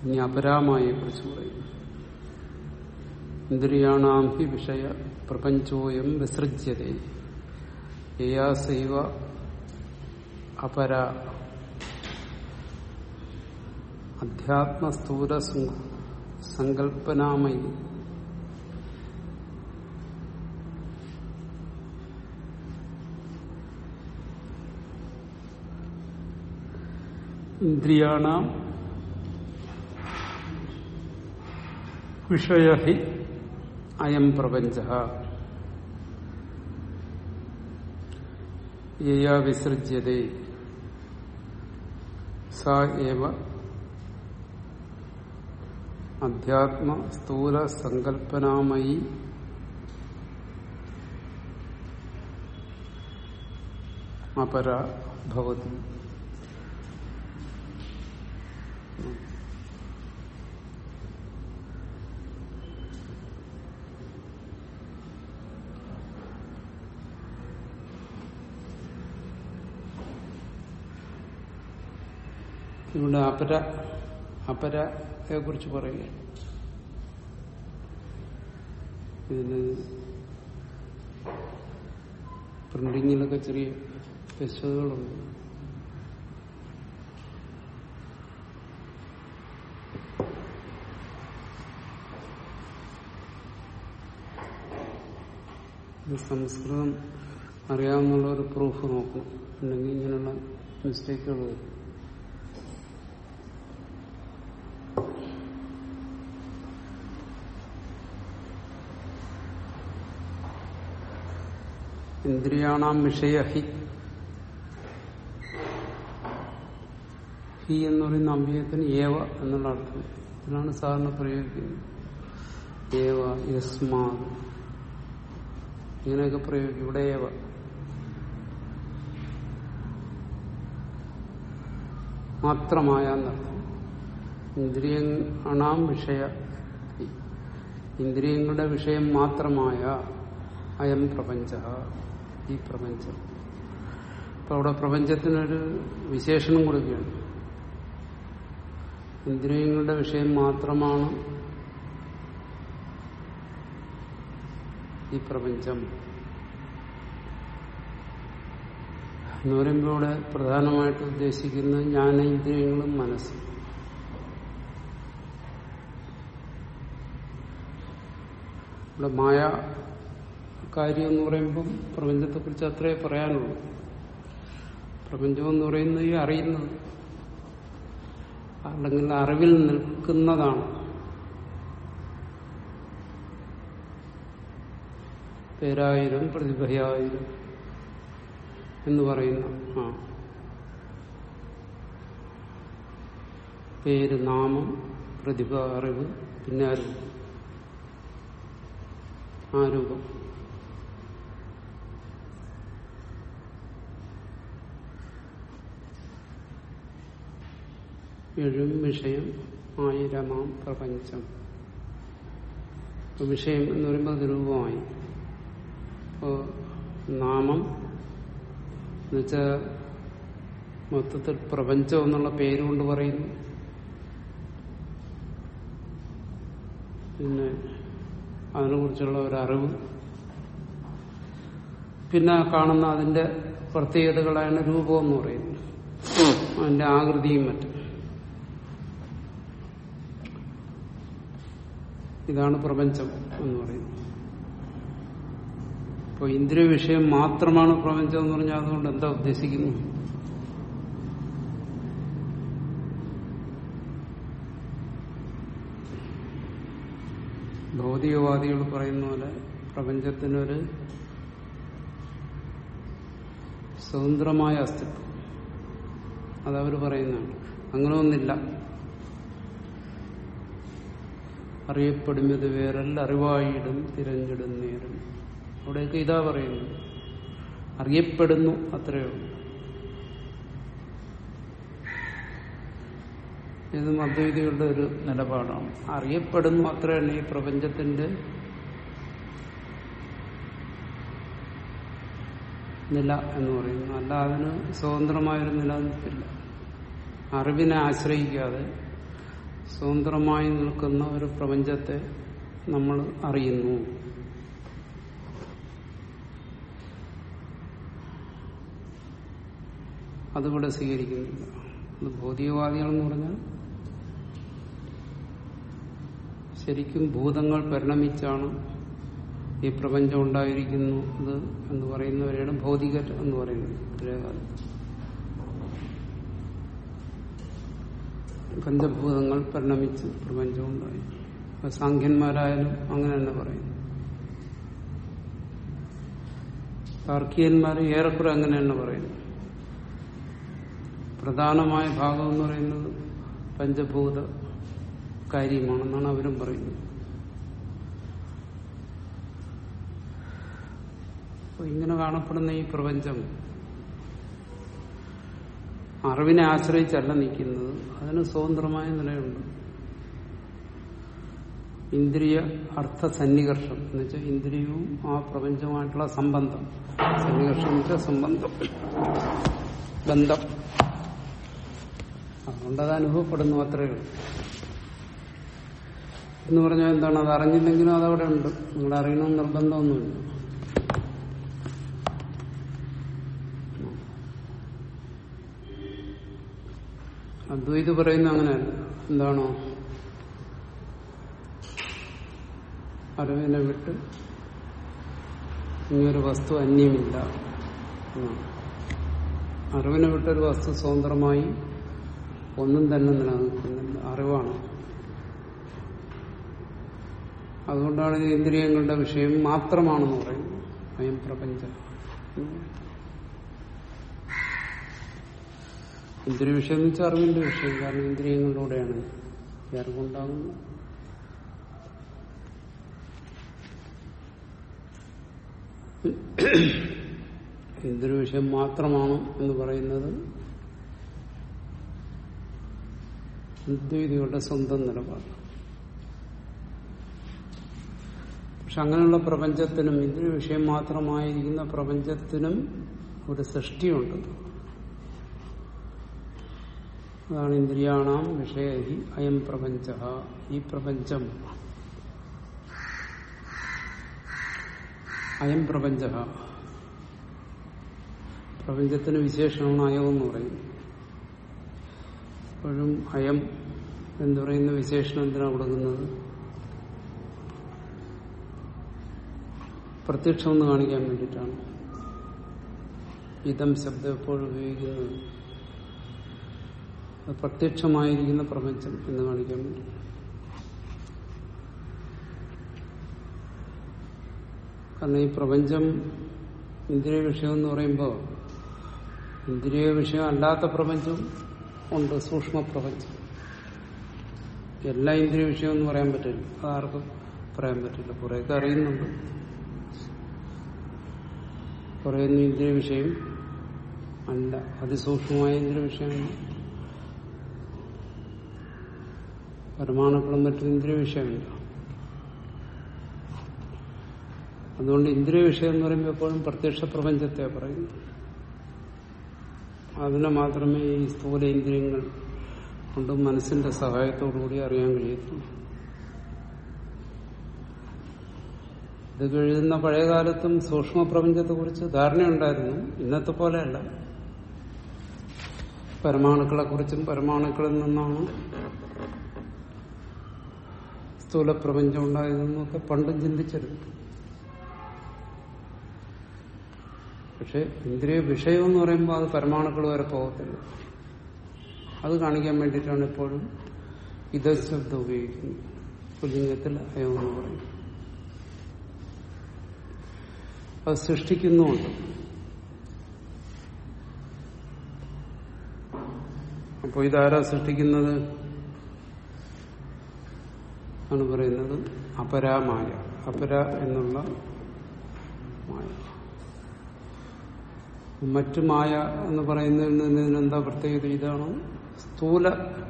ഇനി അപരാമയെ കുറിച്ച് പറയും ഇന്ദ്രിയാണാം ഹി വിഷയ പ്രപഞ്ചോയം വിസൃജ്യതേ യയാസൈവ അപര അധ്യാത്മസ്ഥൂല സങ്കല്പനാമയി ഇന്ദ്രിയാണാം വിഷയ ഹി അയം പ്രപഞ്ച യയാ വിസൃജ്യതേ സാ ഏവ അധ്യാത്മ സ്ഥൂല സങ്കല്പനാമയി അപര ഭവതി ഇവിടെ അപര അപരയെ കുറിച്ച് പറയുക ഇതിന് പ്രിന്റിങ്ങിലൊക്കെ ചെറിയ പെശകുകളുണ്ട് ഇത് സംസ്കൃതം അറിയാവുന്നുള്ള ഒരു പ്രൂഫ് നോക്കണം അല്ലെങ്കിൽ ഇങ്ങനെയുള്ള മിസ്റ്റേക്കുകൾ വരും ഇന്ദ്രിയാണാം വിഷയ ഹി ഹി എന്ന് പറയുന്ന അമ്പിയത്തിന് ഏവ എന്നുള്ള അർത്ഥം ഇതിനാണ് സാധാരണ പ്രയോഗിക്കുന്നത് ഏവ യസ്മാ ഇങ്ങനെയൊക്കെ പ്രയോഗിക്കും ഇവിടെ ഏവ മാത്രമായ എന്നർത്ഥം ഇന്ദ്രിയണാം വിഷയ ഹി. ഇന്ദ്രിയങ്ങളുടെ വിഷയം മാത്രമായ അയം പ്രപഞ്ച ഈ പ്രപഞ്ചം അപ്പൊ അവിടെ പ്രപഞ്ചത്തിനൊരു വിശേഷണം കൊടുക്കുകയാണ് ഇന്ദ്രിയങ്ങളുടെ വിഷയം മാത്രമാണ് ഈ പ്രപഞ്ചം എന്ന് പറയുമ്പോൾ ഇവിടെ പ്രധാനമായിട്ട് ഉദ്ദേശിക്കുന്നത് ജ്ഞാനേന്ദ്രിയങ്ങളും മനസ്സും ഇവിടെ മായ കാര്യം എന്ന് പറയുമ്പം പ്രപഞ്ചത്തെക്കുറിച്ച് അത്രേ പറയാനുള്ളൂ പ്രപഞ്ചം എന്ന് പറയുന്നത് ഈ അറിയുന്നത് അല്ലെങ്കിൽ അറിവിൽ നിൽക്കുന്നതാണ് പേരായിരം പ്രതിഭയായിരം എന്ന് പറയുന്ന ആ പേര് നാമം പ്രതിഭ അറിവ് പിന്നെ ആ രൂപം ആ രൂപം എഴും വിഷയം ആയിരമാം പ്രപഞ്ചം അപ്പൊ വിഷയം എന്ന് പറയുമ്പോൾ അത് രൂപമായി അപ്പോ നാമം എന്നുവെച്ചാൽ മൊത്തത്തിൽ പ്രപഞ്ചം എന്നുള്ള പേരുകൊണ്ട് പറയുന്നു പിന്നെ അതിനെക്കുറിച്ചുള്ള ഒരു അറിവ് പിന്നെ കാണുന്ന അതിന്റെ പ്രത്യേകതകളാണ് രൂപം എന്ന് പറയുന്നത് അതിന്റെ ആകൃതിയും മറ്റും ഇതാണ് പ്രപഞ്ചം എന്ന് പറയുന്നത് അപ്പോൾ ഇന്ദ്രിയ വിഷയം മാത്രമാണ് പ്രപഞ്ചം എന്ന് പറഞ്ഞാൽ അതുകൊണ്ട് എന്താ ഉദ്ദേശിക്കുന്നു ഭൗതികവാദികൾ പറയുന്ന പോലെ പ്രപഞ്ചത്തിനൊരു സ്വതന്ത്രമായ അസ്തിത്വം അതവർ പറയുന്നതാണ് അങ്ങനെ ഒന്നില്ല അറിയപ്പെടുന്നത് വേറല്ല അറിവായിടും തിരഞ്ഞിടും നേരം അവിടെയൊക്കെ ഇതാ പറയുന്നത് അറിയപ്പെടുന്നു അത്രയേ ഉള്ളൂ ഇതും അദ്വൈതികളുടെ ഒരു നിലപാടാണ് അറിയപ്പെടുന്നു അത്രയാണ് ഈ പ്രപഞ്ചത്തിന്റെ നില എന്ന് പറയുന്നത് അല്ല അതിന് സ്വതന്ത്രമായൊരു നിലനിൽപ്പില്ല അറിവിനെ ആശ്രയിക്കാതെ സ്വതന്ത്രമായി നിൽക്കുന്ന ഒരു പ്രപഞ്ചത്തെ നമ്മൾ അറിയുന്നു അതിവിടെ സ്വീകരിക്കുന്നില്ല അത് ഭൗതികവാദികളെന്ന് പറഞ്ഞാൽ ശരിക്കും ഭൂതങ്ങൾ പരിണമിച്ചാണ് ഈ പ്രപഞ്ചം ഉണ്ടായിരിക്കുന്നു ഇത് എന്ന് പറയുന്നവരെയാണ് ഭൗതികർ എന്ന് പറയുന്നത് പഴയകാലത്ത് പഞ്ചഭൂതങ്ങൾ പരിണമിച്ച് പ്രപഞ്ചം ഉണ്ടായി അപ്പൊ സാഖ്യന്മാരായാലും അങ്ങനെ തന്നെ പറയുന്നു താർക്കികന്മാർ ഏറെക്കുറെ അങ്ങനെ തന്നെ പറയുന്നു പ്രധാനമായ ഭാഗം എന്ന് പറയുന്നത് പഞ്ചഭൂത കാര്യമാണെന്നാണ് അവരും പറയുന്നത് അപ്പൊ ഇങ്ങനെ കാണപ്പെടുന്ന ഈ പ്രപഞ്ചം അറിവിനെ ആശ്രയിച്ചല്ല നിൽക്കുന്നത് അതിന് സ്വതന്ത്രമായ നിലയുണ്ട് ഇന്ദ്രിയ അർത്ഥ സന്നികർഷം എന്ന് വെച്ചാൽ ഇന്ദ്രിയവും ആ പ്രപഞ്ചവുമായിട്ടുള്ള സംബന്ധം സന്നികർഷം എന്ന് വെച്ചാൽ സംബന്ധം ബന്ധം അതുകൊണ്ട് അത് അനുഭവപ്പെടുന്നു അത്രയേ ഉള്ളൂ എന്ന് പറഞ്ഞാൽ എന്താണ് അത് അറിഞ്ഞില്ലെങ്കിലും അതവിടെ ഉണ്ട് നിങ്ങൾ അറിയണമെന്ന് നിർബന്ധമൊന്നുമില്ല അദ്വൈത് പറയുന്ന അങ്ങനെയല്ല എന്താണോ അറിവിനെ വിട്ട് ഇങ്ങനൊരു വസ്തു അന്യമില്ല എന്നാണ് അറിവിനെ വിട്ടൊരു വസ്തു സ്വതന്ത്രമായി ഒന്നും തന്നെ നിലനിൽക്കുന്നില്ല അറിവാണ് അതുകൊണ്ടാണ് ഇത് ഇന്ദ്രിയങ്ങളുടെ വിഷയം മാത്രമാണെന്ന് പറയുന്നത് അയം പ്രപഞ്ചം ഇന്ദ്രിയ വിഷയം എന്ന് വെച്ചാൽ അറിവിന്റെ വിഷയം കാരണം ഇന്ദ്രിയങ്ങളിലൂടെയാണ് ഈ അറിവുണ്ടാകുന്നത് ഇന്ദ്രിയ വിഷയം മാത്രമാണ് എന്ന് പറയുന്നത് അദ്വൈതികളുടെ സ്വന്തം നിലപാട് പക്ഷെ അങ്ങനെയുള്ള പ്രപഞ്ചത്തിനും ഇന്ദ്രിയ വിഷയം മാത്രമായിരിക്കുന്ന പ്രപഞ്ചത്തിനും ഒരു സൃഷ്ടിയുണ്ട് അതാണ് ഇന്ദ്രിയാണാം വിഷയഹി അയം പ്രപഞ്ച ഈ പ്രപഞ്ചം അയം പ്രപഞ്ച പ്രപഞ്ചത്തിന് വിശേഷമാണ് അയം എന്ന് പറയുന്നത് എപ്പോഴും അയം എന്ന് പറയുന്ന വിശേഷണം എന്തിനാണ് കൊടുക്കുന്നത് പ്രത്യക്ഷം എന്ന് കാണിക്കാൻ വേണ്ടിയിട്ടാണ് ഇതം ശബ്ദം എപ്പോഴും ഉപയോഗിക്കുന്നത് അത് പ്രത്യക്ഷമായിരിക്കുന്ന പ്രപഞ്ചം എന്ന് കാണിക്കാൻ വേണ്ടി കാരണം ഈ പ്രപഞ്ചം ഇന്ദ്രിയ വിഷയം എന്ന് പറയുമ്പോൾ ഇന്ദ്രിയ വിഷയം അല്ലാത്ത പ്രപഞ്ചം ഉണ്ട് സൂക്ഷ്മ പ്രപഞ്ചം എല്ലാ ഇന്ദ്രിയ വിഷയം എന്ന് പറയാൻ പറ്റില്ല അതാർക്കും പറയാൻ പറ്റില്ല കുറേയൊക്കെ അറിയുന്നുണ്ട് കുറേയൊന്നും ഇന്ദ്രിയ വിഷയം അല്ല അതിസൂക്ഷ്മമായ ഇന്ദ്രിയ വിഷയമാണ് പരമാണുക്കളും മറ്റും ഇന്ദ്രിയ വിഷയമില്ല അതുകൊണ്ട് ഇന്ദ്രിയ വിഷയം എന്ന് പറയുമ്പോൾ എപ്പോഴും പ്രത്യക്ഷ പ്രപഞ്ചത്തെ പറയുന്നു അതിനെ മാത്രമേ ഈ സ്ഥൂല ഇന്ദ്രിയങ്ങൾ കൊണ്ട് മനസ്സിന്റെ സഹായത്തോടുകൂടി അറിയാൻ കഴിയത്തുള്ളൂ ഇത് കഴിയുന്ന പഴയകാലത്തും സൂക്ഷ്മ പ്രപഞ്ചത്തെക്കുറിച്ച് ധാരണയുണ്ടായിരുന്നു ഇന്നത്തെ പോലെയല്ല പരമാണുക്കളെ കുറിച്ചും പരമാണുക്കളിൽ നിന്നാണ് സ്ഥൂല പ്രപഞ്ചം ഉണ്ടായതെന്നൊക്കെ പണ്ടും ചിന്തിച്ചിരുന്നു പക്ഷെ ഇന്ദ്രിയ വിഷയം എന്ന് പറയുമ്പോൾ അത് പരമാണുക്കൾ വരെ പോകത്തില്ല അത് കാണിക്കാൻ വേണ്ടിയിട്ടാണ് എപ്പോഴും ഇത് ശബ്ദം ഉപയോഗിക്കുന്നത് പുല്ലിംഗത്തിൽ അയം എന്ന് പറയും അത് സൃഷ്ടിക്കുന്നുമുണ്ട് അപ്പോൾ ഇതാരാ സൃഷ്ടിക്കുന്നത് ആണ് പറയുന്നത് അപരാമായ അപര എന്നുള്ള മായ മറ്റു മായ എന്ന് പറയുന്നതിൽ നിന്ന് എന്താ പ്രത്യേകത ഇതാണ് സ്ഥൂല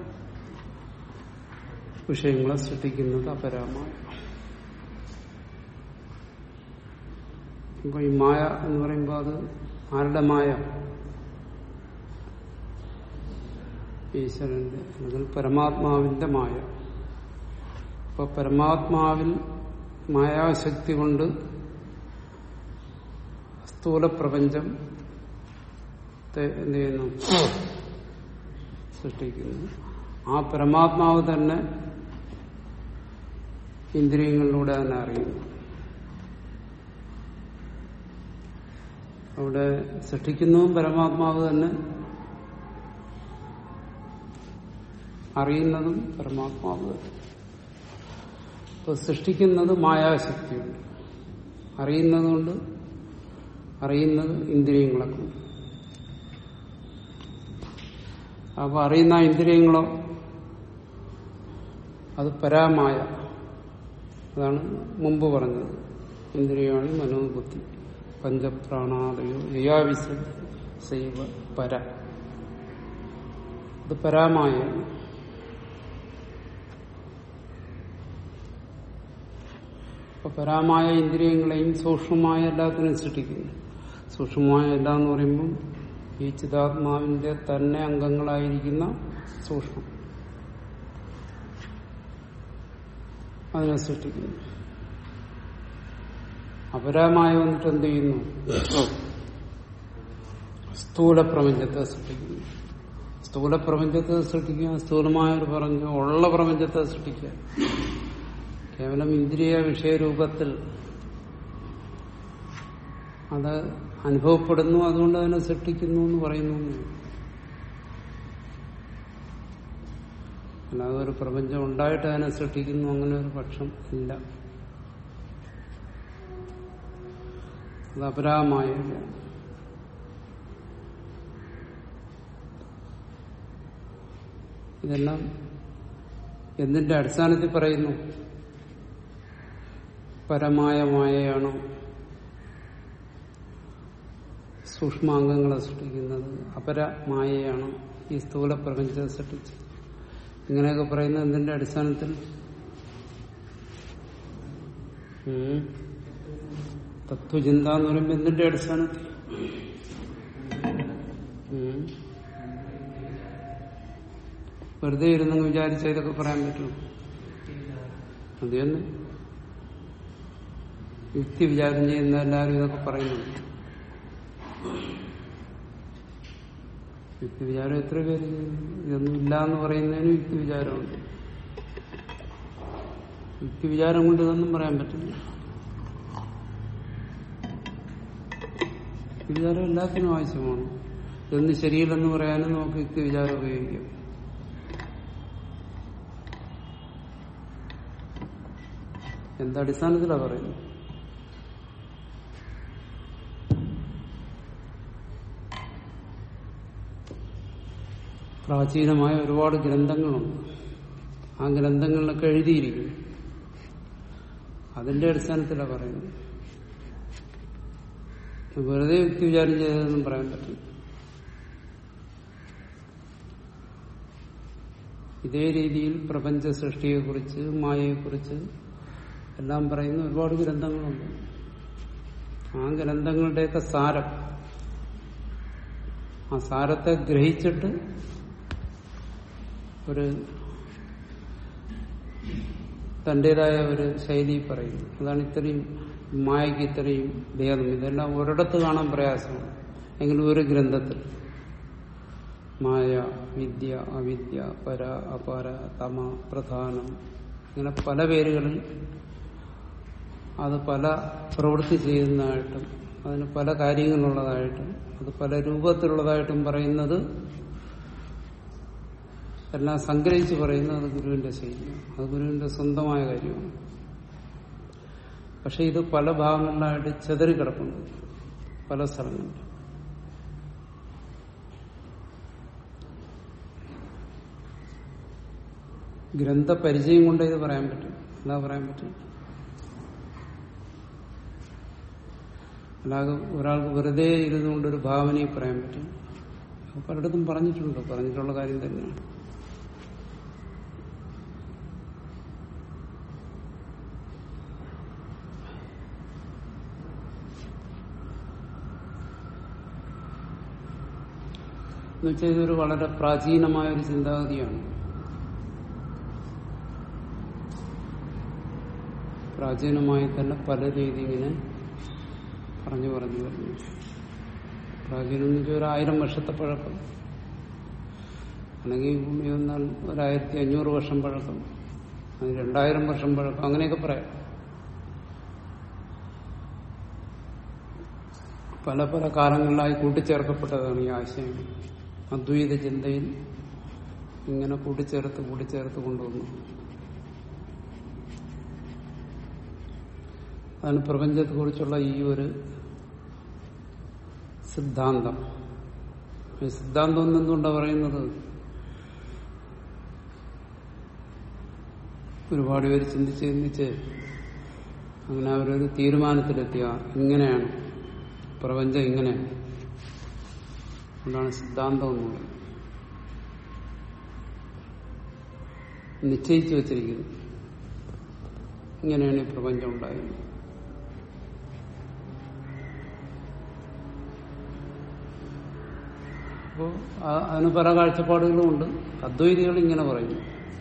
വിഷയങ്ങളെ സൃഷ്ടിക്കുന്നത് അപരാമായ ഇപ്പൊ ഈ മായ എന്ന് പറയുമ്പോൾ അത് ആരുടെ മായ ഈശ്വരന്റെ അല്ലെങ്കിൽ പരമാത്മാവിന്റെ മായ അപ്പൊ പരമാത്മാവിൽ മായാശക്തി കൊണ്ട് സ്ഥൂലപ്രപഞ്ചം എന്ത് ചെയ്യുന്നു സൃഷ്ടിക്കുന്നു ആ പരമാത്മാവ് തന്നെ ഇന്ദ്രിയങ്ങളിലൂടെ അതിനെ അറിയുന്നു അവിടെ സൃഷ്ടിക്കുന്നതും പരമാത്മാവ് തന്നെ അറിയുന്നതും പരമാത്മാവ് തന്നെ ഇപ്പൊ സൃഷ്ടിക്കുന്നത് മായാശക്തിയുണ്ട് അറിയുന്നതുകൊണ്ട് അറിയുന്നത് ഇന്ദ്രിയങ്ങളെ കൊണ്ട് അപ്പൊ അറിയുന്ന ഇന്ദ്രിയങ്ങളോ അത് പരാമായ അതാണ് മുമ്പ് പറഞ്ഞത് ഇന്ദ്രിയാണ് മനോബുദ്ധി പഞ്ചപ്രാണാദയോ യയാവിസ സൈവ പര അത് പരാമായ അപ്പൊ പരാമായ ഇന്ദ്രിയങ്ങളെയും സൂക്ഷ്മമായ എല്ലാത്തിനും സൃഷ്ടിക്കുന്നു സൂക്ഷ്മമായ എല്ലാം എന്ന് പറയുമ്പം ഈ ചിതാത്മാവിന്റെ തന്നെ അംഗങ്ങളായിരിക്കുന്ന സൂക്ഷ്മം അതിനെ സൃഷ്ടിക്കുന്നു അപരമായ വന്നിട്ട് എന്ത് ചെയ്യുന്നു സ്ഥൂല പ്രപഞ്ചത്തെ സൃഷ്ടിക്കുന്നു സ്ഥൂല പ്രപഞ്ചത്തെ സൃഷ്ടിക്കുക സ്ഥൂലമായൊരു പറഞ്ഞു ഉള്ള പ്രപഞ്ചത്തെ സൃഷ്ടിക്കുക കേവലം ഇന്ദ്രിയ വിഷയരൂപത്തിൽ അത് അനുഭവപ്പെടുന്നു അതുകൊണ്ട് അതിനെ സൃഷ്ടിക്കുന്നു എന്ന് പറയുന്നു അല്ലാതെ ഒരു പ്രപഞ്ചം ഉണ്ടായിട്ട് അതിനെ സൃഷ്ടിക്കുന്നു അങ്ങനെ ഒരു പക്ഷം ഇല്ല അത് അപരാമായ ഇതെല്ലാം എന്തിന്റെ അടിസ്ഥാനത്തിൽ പറയുന്നു പരമായ മായയാണോ സൂക്ഷ്മാംഗങ്ങളെ സൃഷ്ടിക്കുന്നത് അപര മായയാണ് ഈ സ്ഥൂല പ്രപഞ്ചത്തെ സൃഷ്ടിച്ചത് ഇങ്ങനെയൊക്കെ പറയുന്നത് എന്തിന്റെ അടിസ്ഥാനത്തിൽ ഉം. തത്വചിന്ത എന്ന് പറയുമ്പോൾ എന്തിന്റെ അടിസ്ഥാനത്തിൽ ഉം. വെറുതെ ഇരുന്നങ്ങ് വിചാരിച്ച ഇതൊക്കെ പറയാൻ പറ്റുമോ അത് തന്നെ യുക്തി വിചാരം ചെയ്യുന്ന എല്ലാവരും ഇതൊക്കെ പറയുന്നുണ്ട് യുക്തി വിചാരം എത്ര പേര് ചെയ്യുന്നു? ഇതൊന്നും ഇല്ല എന്ന് പറയുന്നതിന് യുക്തി വിചാരമുണ്ട് യുക്തി വിചാരം കൊണ്ട് ഇതൊന്നും പറയാൻ പറ്റില്ല യുക്തി വിചാരം എല്ലാത്തിനും ആവശ്യമാണ് ഇതൊന്നും ശരിയില്ലെന്ന് പറയാനും നമുക്ക് യുക്തി വിചാരം ഉപയോഗിക്കാം എന്തടിസ്ഥാനത്തിലാ പറയുന്നത് പ്രാചീനമായ ഒരുപാട് ഗ്രന്ഥങ്ങളുണ്ട് ആ ഗ്രന്ഥങ്ങളിലൊക്കെ എഴുതിയിരിക്കുന്നു അതിന്റെ അടിസ്ഥാനത്തിലാണ് പറയുന്നത് വെറുതെ വ്യക്തി വിചാരം ചെയ്തതെന്നും പറയാൻ പറ്റില്ല ഇതേ രീതിയിൽ പ്രപഞ്ച സൃഷ്ടിയെക്കുറിച്ച് മായയെക്കുറിച്ച് എല്ലാം പറയുന്ന ഒരുപാട് ഗ്രന്ഥങ്ങളുണ്ട് ആ ഗ്രന്ഥങ്ങളുടെയൊക്കെ സാരം ആ സാരത്തെ ഗ്രഹിച്ചിട്ട് ഒരു തന്റേതായ ഒരു ശൈലി പറയുന്നു അതാണ് ഇത്രയും മായയ്ക്ക് ഇത്രയും ഭേദം ഇതെല്ലാം ഒരിടത്ത് കാണാൻ പ്രയാസമാണ് എങ്കിലും ഒരു ഗ്രന്ഥത്തിൽ മായ വിദ്യ അവിദ്യ പര അപര തമ പ്രധാനം ഇങ്ങനെ പല പേരുകളിൽ അത് പല പ്രവൃത്തി ചെയ്യുന്നതായിട്ടും അതിന് പല കാര്യങ്ങളുള്ളതായിട്ടും അത് പല രൂപത്തിലുള്ളതായിട്ടും പറയുന്നത് എല്ലാം സംഗ്രഹിച്ച് പറയുന്നത് അത് ഗുരുവിന്റെ ശൈലിയാണ് അത് ഗുരുവിന്റെ സ്വന്തമായ കാര്യമാണ് പക്ഷെ ഇത് പല ഭാഗങ്ങളിലായിട്ട് ചെതറിക്കിടക്കുന്നു പല സ്ഥലങ്ങളിൽ ഗ്രന്ഥപരിചയം കൊണ്ട് ഇത് പറയാൻ പറ്റും എന്താ പറയാൻ പറ്റും അല്ലാതെ ഒരാൾക്ക് വെറുതെ ഇരുന്നുകൊണ്ട് ഒരു ഭാവനയെ പറയാൻ പറ്റും അത് പലയിടത്തും പറഞ്ഞിട്ടുണ്ട് പറഞ്ഞിട്ടുള്ള കാര്യം തന്നെയാണ് എന്നുവെച്ചാൽ ഇതൊരു വളരെ പ്രാചീനമായ ഒരു ചിന്താഗതിയാണ് പ്രാചീനമായി തന്നെ പല രീതി ഇങ്ങനെ പറഞ്ഞു പറഞ്ഞു വരുന്നു പ്രാചീനം എന്ന് വെച്ചാൽ ഒരു ആയിരം വർഷത്തെ പഴക്കം അല്ലെങ്കിൽ ഈ ഭൂമി വന്നാൽ ഒരായിരത്തി അഞ്ഞൂറ് വർഷം പഴക്കം അത് രണ്ടായിരം വർഷം പഴക്കം അങ്ങനെയൊക്കെ പറയാം പല പല കാലങ്ങളിലായി കൂട്ടിച്ചേർക്കപ്പെട്ടതാണ് ഈ ആശയം അദ്വൈത ചിന്തയിൽ ഇങ്ങനെ കൂട്ടിച്ചേർത്ത് കൂട്ടിച്ചേർത്ത് കൊണ്ടുവന്നു അതാണ് പ്രപഞ്ചത്തെക്കുറിച്ചുള്ള ഈ ഒരു സിദ്ധാന്തം ഈ സിദ്ധാന്തം എന്ന് എന്തുകൊണ്ടാണ് പറയുന്നത് ഒരുപാട് പേര് ചിന്തിച്ച് ചിന്തിച്ച് അങ്ങനെ അവരൊരു തീരുമാനത്തിലെത്തിയ ഇങ്ങനെയാണ് പ്രപഞ്ചം ഇങ്ങനെയാണ് അതുകൊണ്ടാണ് സിദ്ധാന്തം എന്ന് പറയുന്നത് നിശ്ചയിച്ചു വച്ചിരിക്കുന്നു ഇങ്ങനെയാണ് ഈ പ്രപഞ്ചം ഉണ്ടായത് അപ്പോൾ അതിന് പല കാഴ്ചപ്പാടുകളുമുണ്ട് അദ്വൈതികൾ ഇങ്ങനെ പറയുന്നു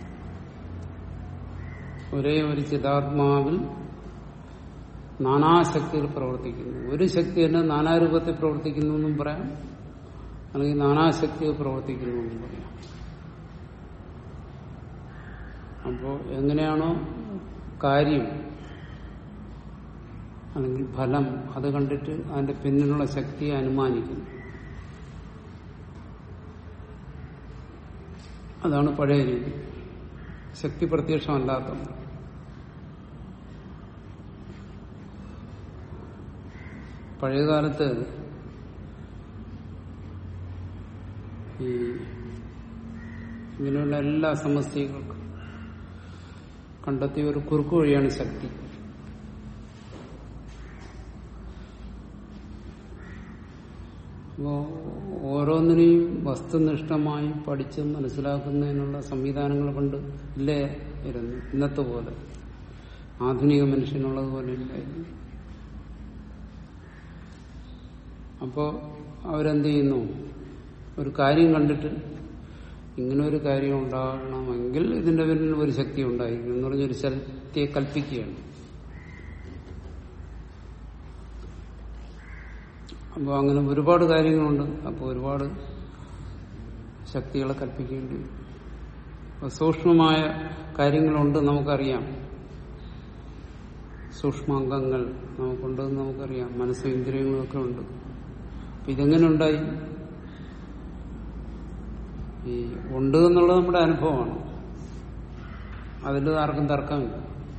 ഒരേ ഒരു ചിതാത്മാവിൽ നാനാശക്തികൾ പ്രവർത്തിക്കുന്നു ഒരു ശക്തി തന്നെ നാനാരൂപത്തിൽ പ്രവർത്തിക്കുന്നു എന്നും പറയാം അല്ലെങ്കിൽ നാനാശക്തികൾ പ്രവർത്തിക്കുന്നു എന്നും പറയാം അപ്പോ എങ്ങനെയാണോ കാര്യം അല്ലെങ്കിൽ ഫലം അത് കണ്ടിട്ട് അതിന്റെ പിന്നിലുള്ള ശക്തിയെ അനുമാനിക്കുന്നു അതാണ് പഴയ രീതി ശക്തി പ്രത്യക്ഷമല്ലാത്തത് പഴയകാലത്ത് ഈ ഇങ്ങനെയുള്ള എല്ലാ സമസ്യകൾക്കും കണ്ടെത്തിയ ഒരു കുറുക്കു വഴിയാണ് ശക്തി അപ്പോ ഓരോന്നിനെയും വസ്തുനിഷ്ഠമായി പഠിച്ച് മനസ്സിലാക്കുന്നതിനുള്ള സംവിധാനങ്ങൾ കൊണ്ട് ഇല്ലേ ഇരുന്നു ഇന്നത്തെ പോലെ ആധുനിക മനുഷ്യനുള്ളതുപോലെ ഇല്ലായിരുന്നു അപ്പോ അവരെന്ത് ചെയ്യുന്നു ഒരു കാര്യം കണ്ടിട്ട് ഇങ്ങനെ ഒരു കാര്യം ഉണ്ടാകണമെങ്കിൽ ഇതിന്റെ പിന്നിൽ ഒരു ശക്തി ഉണ്ടായിരിക്കും എന്ന് പറഞ്ഞൊരു ശക്തിയെ കൽപ്പിക്കുകയാണ് അപ്പോൾ അങ്ങനെ ഒരുപാട് കാര്യങ്ങളുണ്ട് അപ്പോൾ ഒരുപാട് ശക്തികളെ കൽപ്പിക്കേണ്ടി വരും അപ്പോൾ സൂക്ഷ്മമായ കാര്യങ്ങളുണ്ട് നമുക്കറിയാം സൂക്ഷ്മാംഗങ്ങൾ നമുക്കുണ്ടെന്ന് നമുക്കറിയാം മനസ്സും ഇന്ദ്രിയങ്ങളൊക്കെ ഉണ്ട് അപ്പൊ ഇതെങ്ങനെ ഉണ്ടായി ഈ ഉണ്ട് എന്നുള്ളത് നമ്മുടെ അനുഭവമാണ് അതിൽ ആർക്കും തർക്കമില്ല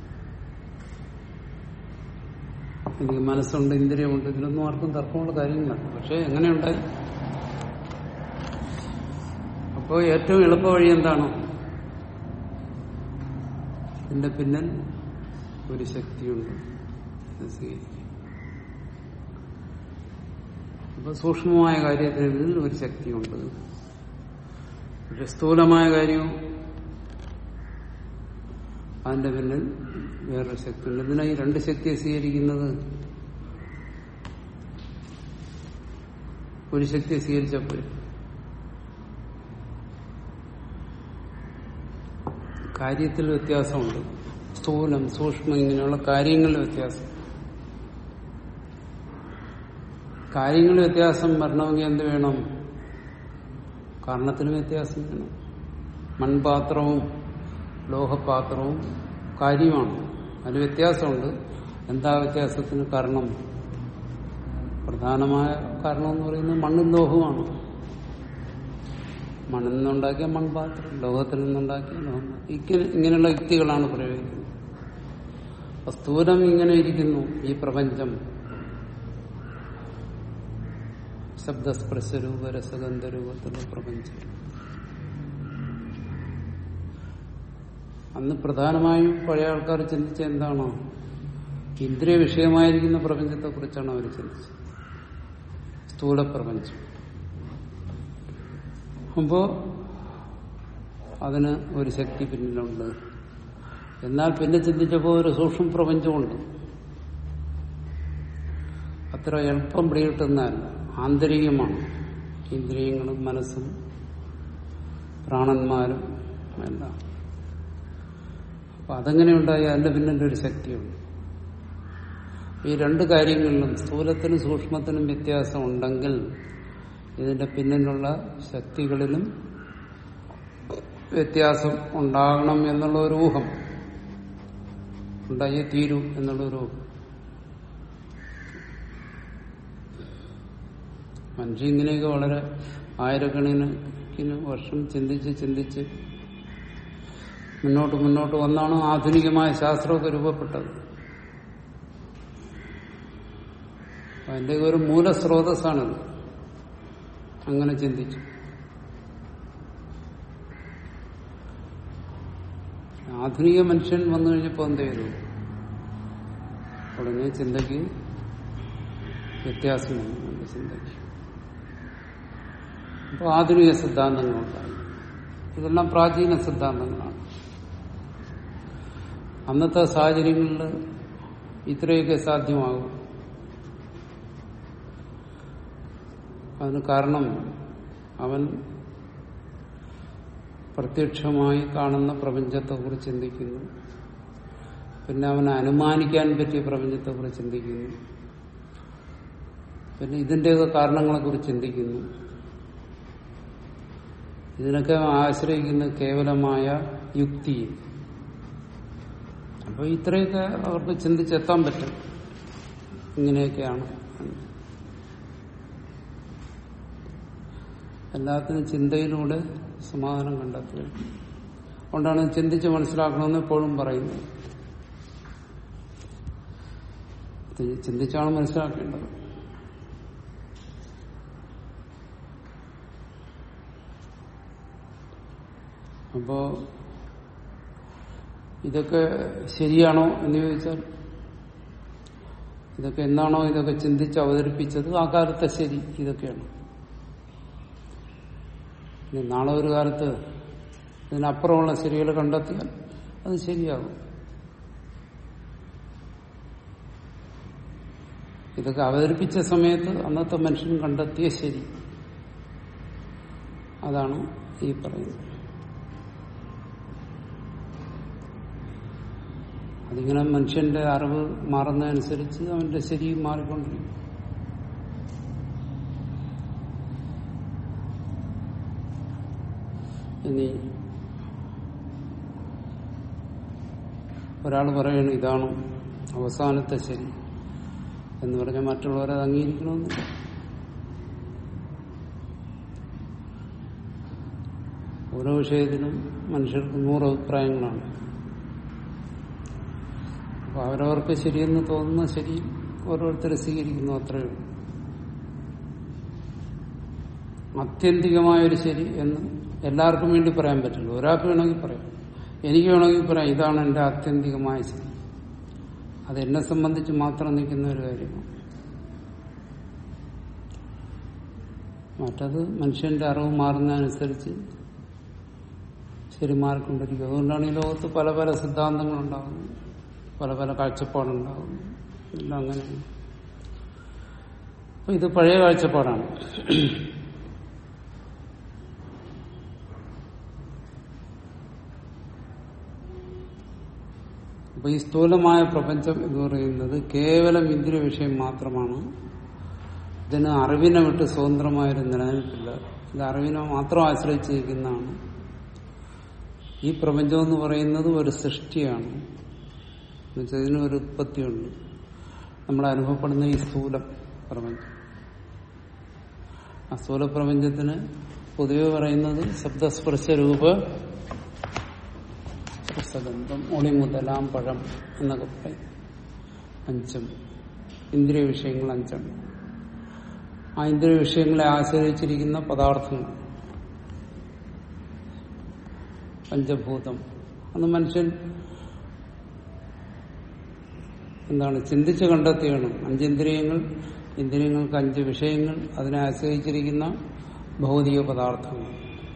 എനിക്ക് മനസ്സുണ്ട് ഇന്ദ്രിയമുണ്ട് ഇതിലൊന്നും ആർക്കും തർക്കമുള്ള കാര്യങ്ങളല്ല പക്ഷെ എങ്ങനെയുണ്ടായി അപ്പോൾ ഏറ്റവും എളുപ്പ വഴി എന്താണ് ഇതിന്റെ പിന്നിൽ ഒരു ശക്തിയുണ്ട് ഇത് സ്വീകരിക്കുക അപ്പൊ സൂക്ഷ്മമായ കാര്യത്തിൽ ഒരു ശക്തിയുണ്ട് പക്ഷെ സ്ഥൂലമായ കാര്യവും അതിന്റെ പിന്നിൽ വേറൊരു ശക്തിയുണ്ട് എന്തിനാ ഈ രണ്ട് ശക്തിയെ സ്വീകരിക്കുന്നത് ഒരു ശക്തിയെ സ്വീകരിച്ചപ്പോൾ കാര്യത്തിൽ വ്യത്യാസമുണ്ട് സ്ഥൂലം സൂക്ഷ്മം ഇങ്ങനെയുള്ള കാര്യങ്ങളിൽ വ്യത്യാസം കാര്യങ്ങളിൽ വ്യത്യാസം വരണമെങ്കിൽ എന്ത് വേണം കാരണത്തിന് വ്യത്യാസം വേണം മൺപാത്രവും ലോഹപാത്രവും കാര്യമാണ് അതിന് വ്യത്യാസമുണ്ട് എന്താ വ്യത്യാസത്തിന് കാരണം പ്രധാനമായ കാരണം എന്ന് പറയുന്നത് മണ്ണും ലോഹവുമാണ് മണ്ണിൽ നിന്നുണ്ടാക്കിയ മൺപാത്രം ലോകത്തിൽ നിന്നുണ്ടാക്കിയ ലോഹം ഇങ്ങനെ ഇങ്ങനെയുള്ള യുക്തികളാണ് പ്രയോഗിക്കുന്നത് അപ്പൊ സ്ഥൂലം ഇങ്ങനെ ഇരിക്കുന്നു ഈ പ്രപഞ്ചം ശബ്ദസ്പർശരൂപ രസഗന്ധ രൂപത്തിലുള്ള പ്രപഞ്ചം അന്ന് പ്രധാനമായും പഴയ ആൾക്കാർ ചിന്തിച്ച എന്താണോ ഇന്ദ്രിയ വിഷയമായിരിക്കുന്ന പ്രപഞ്ചത്തെ കുറിച്ചാണ് അവർ ചിന്തിച്ചത് സ്ഥൂല പ്രപഞ്ചം അപ്പോ അതിന് ഒരു ശക്തി പിന്നിലുണ്ട് എന്നാൽ പിന്നെ ചിന്തിച്ചപ്പോൾ ഒരു സൂക്ഷ്മ പ്രപഞ്ചമുണ്ട് അത്ര എളുപ്പം പിടികിട്ടുന്നതല്ല ആന്തരികമാണ് ഇന്ദ്രിയങ്ങളും മനസ്സും പ്രാണന്മാരും എല്ലാം അപ്പൊ അതെങ്ങനെ ഉണ്ടായി അതിന്റെ പിന്നിലൊരു ശക്തിയുണ്ട് ഈ രണ്ട് കാര്യങ്ങളിലും സ്ഥൂലത്തിനും സൂക്ഷ്മത്തിനും വ്യത്യാസം ഉണ്ടെങ്കിൽ ഇതിന്റെ പിന്നിലുള്ള ശക്തികളിലും വ്യത്യാസം ഉണ്ടാകണം എന്നുള്ള ഒരു ഊഹം ഉണ്ടായേ തീരൂ എന്നുള്ളൊരു ഊഹം മനുഷ്യ ഇങ്ങനെയൊക്കെ വളരെ ആയിരക്കണക്കിന് വർഷം ചിന്തിച്ച് ചിന്തിച്ച് മുന്നോട്ട് മുന്നോട്ട് വന്നാണ് ആധുനികമായ ശാസ്ത്രമൊക്കെ രൂപപ്പെട്ടത് അതിന്റെ ഒരു മൂലസ്രോതസ്സാണിത് അങ്ങനെ ചിന്തിച്ചു ആധുനിക മനുഷ്യൻ വന്നു കഴിഞ്ഞപ്പോൾ എന്ത് ചെയ്തു ഉടനെ ചിന്തയ്ക്ക് വ്യത്യാസം വന്നു അവന്റെ ചിന്തയ്ക്ക് അപ്പോൾ ആധുനിക സിദ്ധാന്തങ്ങളുണ്ടായി ഇതെല്ലാം പ്രാചീന സിദ്ധാന്തങ്ങളാണ് അന്നത്തെ സാഹചര്യങ്ങളിൽ ഇത്രയൊക്കെ സാധ്യമാകും അതിന് കാരണം അവൻ പ്രത്യക്ഷമായി കാണുന്ന പ്രപഞ്ചത്തെക്കുറിച്ച് ചിന്തിക്കുന്നു പിന്നെ അവൻ അനുമാനിക്കാൻ പറ്റിയ പ്രപഞ്ചത്തെക്കുറിച്ച് ചിന്തിക്കുന്നു പിന്നെ ഇതിന്റെയൊക്കെ കാരണങ്ങളെക്കുറിച്ച് ചിന്തിക്കുന്നു ഇതിനൊക്കെ ആശ്രയിക്കുന്ന കേവലമായ യുക്തി അപ്പൊ ഇത്രയൊക്കെ അവർക്ക് ചിന്തിച്ചെത്താൻ പറ്റും ഇങ്ങനെയൊക്കെയാണ് എല്ലാത്തിനും ചിന്തയിലൂടെ സമാധാനം കണ്ടെത്തുക അതുകൊണ്ടാണ് ചിന്തിച്ച് മനസ്സിലാക്കണമെന്ന് എപ്പോഴും പറയുന്നത് ചിന്തിച്ചാണ് മനസ്സിലാക്കേണ്ടത് അപ്പോ ഇതൊക്കെ ശരിയാണോ എന്ന് ചോദിച്ചാൽ ഇതൊക്കെ എന്നാണോ ഇതൊക്കെ ചിന്തിച്ച് അവതരിപ്പിച്ചത് ആ കാലത്തെ ശരി ഇതൊക്കെയാണ് ഇനി നാളെ ഒരു കാലത്ത് ഇതിനപ്പുറമുള്ള ശരികൾ കണ്ടെത്തിയാൽ അത് ശരിയാകും ഇതൊക്കെ അവതരിപ്പിച്ച സമയത്ത് അന്നത്തെ മനുഷ്യൻ കണ്ടെത്തിയ ശരി അതാണ് ഈ പറയുന്നത് അതിങ്ങനെ മനുഷ്യന്റെ അറിവ് മാറുന്നതനുസരിച്ച് അവന്റെ ശരിയും മാറിക്കൊണ്ടിരിക്കും ഇനി ഒരാൾ പറയണ ഇതാണ് അവസാനത്തെ ശരി എന്ന് പറഞ്ഞാൽ മറ്റുള്ളവരെ അംഗീകരിക്കണമെന്നില്ല ഓരോ വിഷയത്തിലും മനുഷ്യർക്ക് നൂറ് അഭിപ്രായങ്ങളാണ് അപ്പൊ അവരവർക്ക് ശരിയെന്ന് തോന്നുന്ന ശരി ഓരോരുത്തർ സ്വീകരിക്കുന്നു അത്രയേ ഉള്ളൂ ആത്യന്തികമായൊരു ശരി എന്ന് എല്ലാവർക്കും വേണ്ടി പറയാൻ പറ്റില്ല ഒരാൾക്ക് വേണമെങ്കിൽ പറയാം എനിക്ക് വേണമെങ്കിൽ പറയാം ഇതാണ് എന്റെ ആത്യന്തികമായ ശരി അത് എന്നെ സംബന്ധിച്ച് മാത്രം നിൽക്കുന്ന ഒരു കാര്യമാണ് മറ്റത് മനുഷ്യന്റെ അറിവ് മാറുന്നതനുസരിച്ച് ശരി മാറിക്കൊണ്ടിരിക്കും അതുകൊണ്ടാണ് ഈ ലോകത്ത് പല പല സിദ്ധാന്തങ്ങളുണ്ടാകുന്നത് പല പല കാഴ്ചപ്പാടുണ്ടാകുന്നു എല്ലാം അങ്ങനെയാണ് അപ്പൊ ഇത് പഴയ കാഴ്ചപ്പാടാണ് അപ്പൊ ഈ സ്ഥൂലമായ പ്രപഞ്ചം എന്ന് പറയുന്നത് കേവലം ഇന്ദ്രിയ വിഷയം മാത്രമാണ് ഇതിന് അറിവിനെ വിട്ട് സ്വതന്ത്രമായൊരു നിലനിൽപ്പില്ല ഇത് അറിവിനെ മാത്രം ആശ്രയിച്ച് നിൽക്കുന്നതാണ് ഈ പ്രപഞ്ചം എന്ന് പറയുന്നത് ഒരു സൃഷ്ടിയാണ് എന്നുവെച്ചാൽ ഇതിന് ഒരു ഉത്പത്തിയുണ്ട് നമ്മൾ അനുഭവപ്പെടുന്ന ഈ സ്ഥൂല പ്രപഞ്ചം ആ സ്ഥൂല പ്രപഞ്ചത്തിന് പൊതുവെ പറയുന്നത് ശബ്ദസ്പർശ രൂപ രസഗന്ധം ഒളി മുതലാം പഴം എന്നൊക്കെ പറയും അഞ്ചം ഇന്ദ്രിയ വിഷയങ്ങൾ അഞ്ചെണ്ണം ആ ഇന്ദ്രിയ വിഷയങ്ങളെ ആശ്രയിച്ചിരിക്കുന്ന പദാർത്ഥങ്ങൾ പഞ്ചഭൂതം അന്ന് മനുഷ്യൻ എന്താണ് ചിന്തിച്ച് കണ്ടെത്തിയാണ് അഞ്ചിന്ദ്രിയങ്ങൾ ഇന്ദ്രിയങ്ങൾക്ക് അഞ്ച് വിഷയങ്ങൾ അതിനെ ആശ്രയിച്ചിരിക്കുന്ന ഭൗതിക പദാർത്ഥങ്ങൾ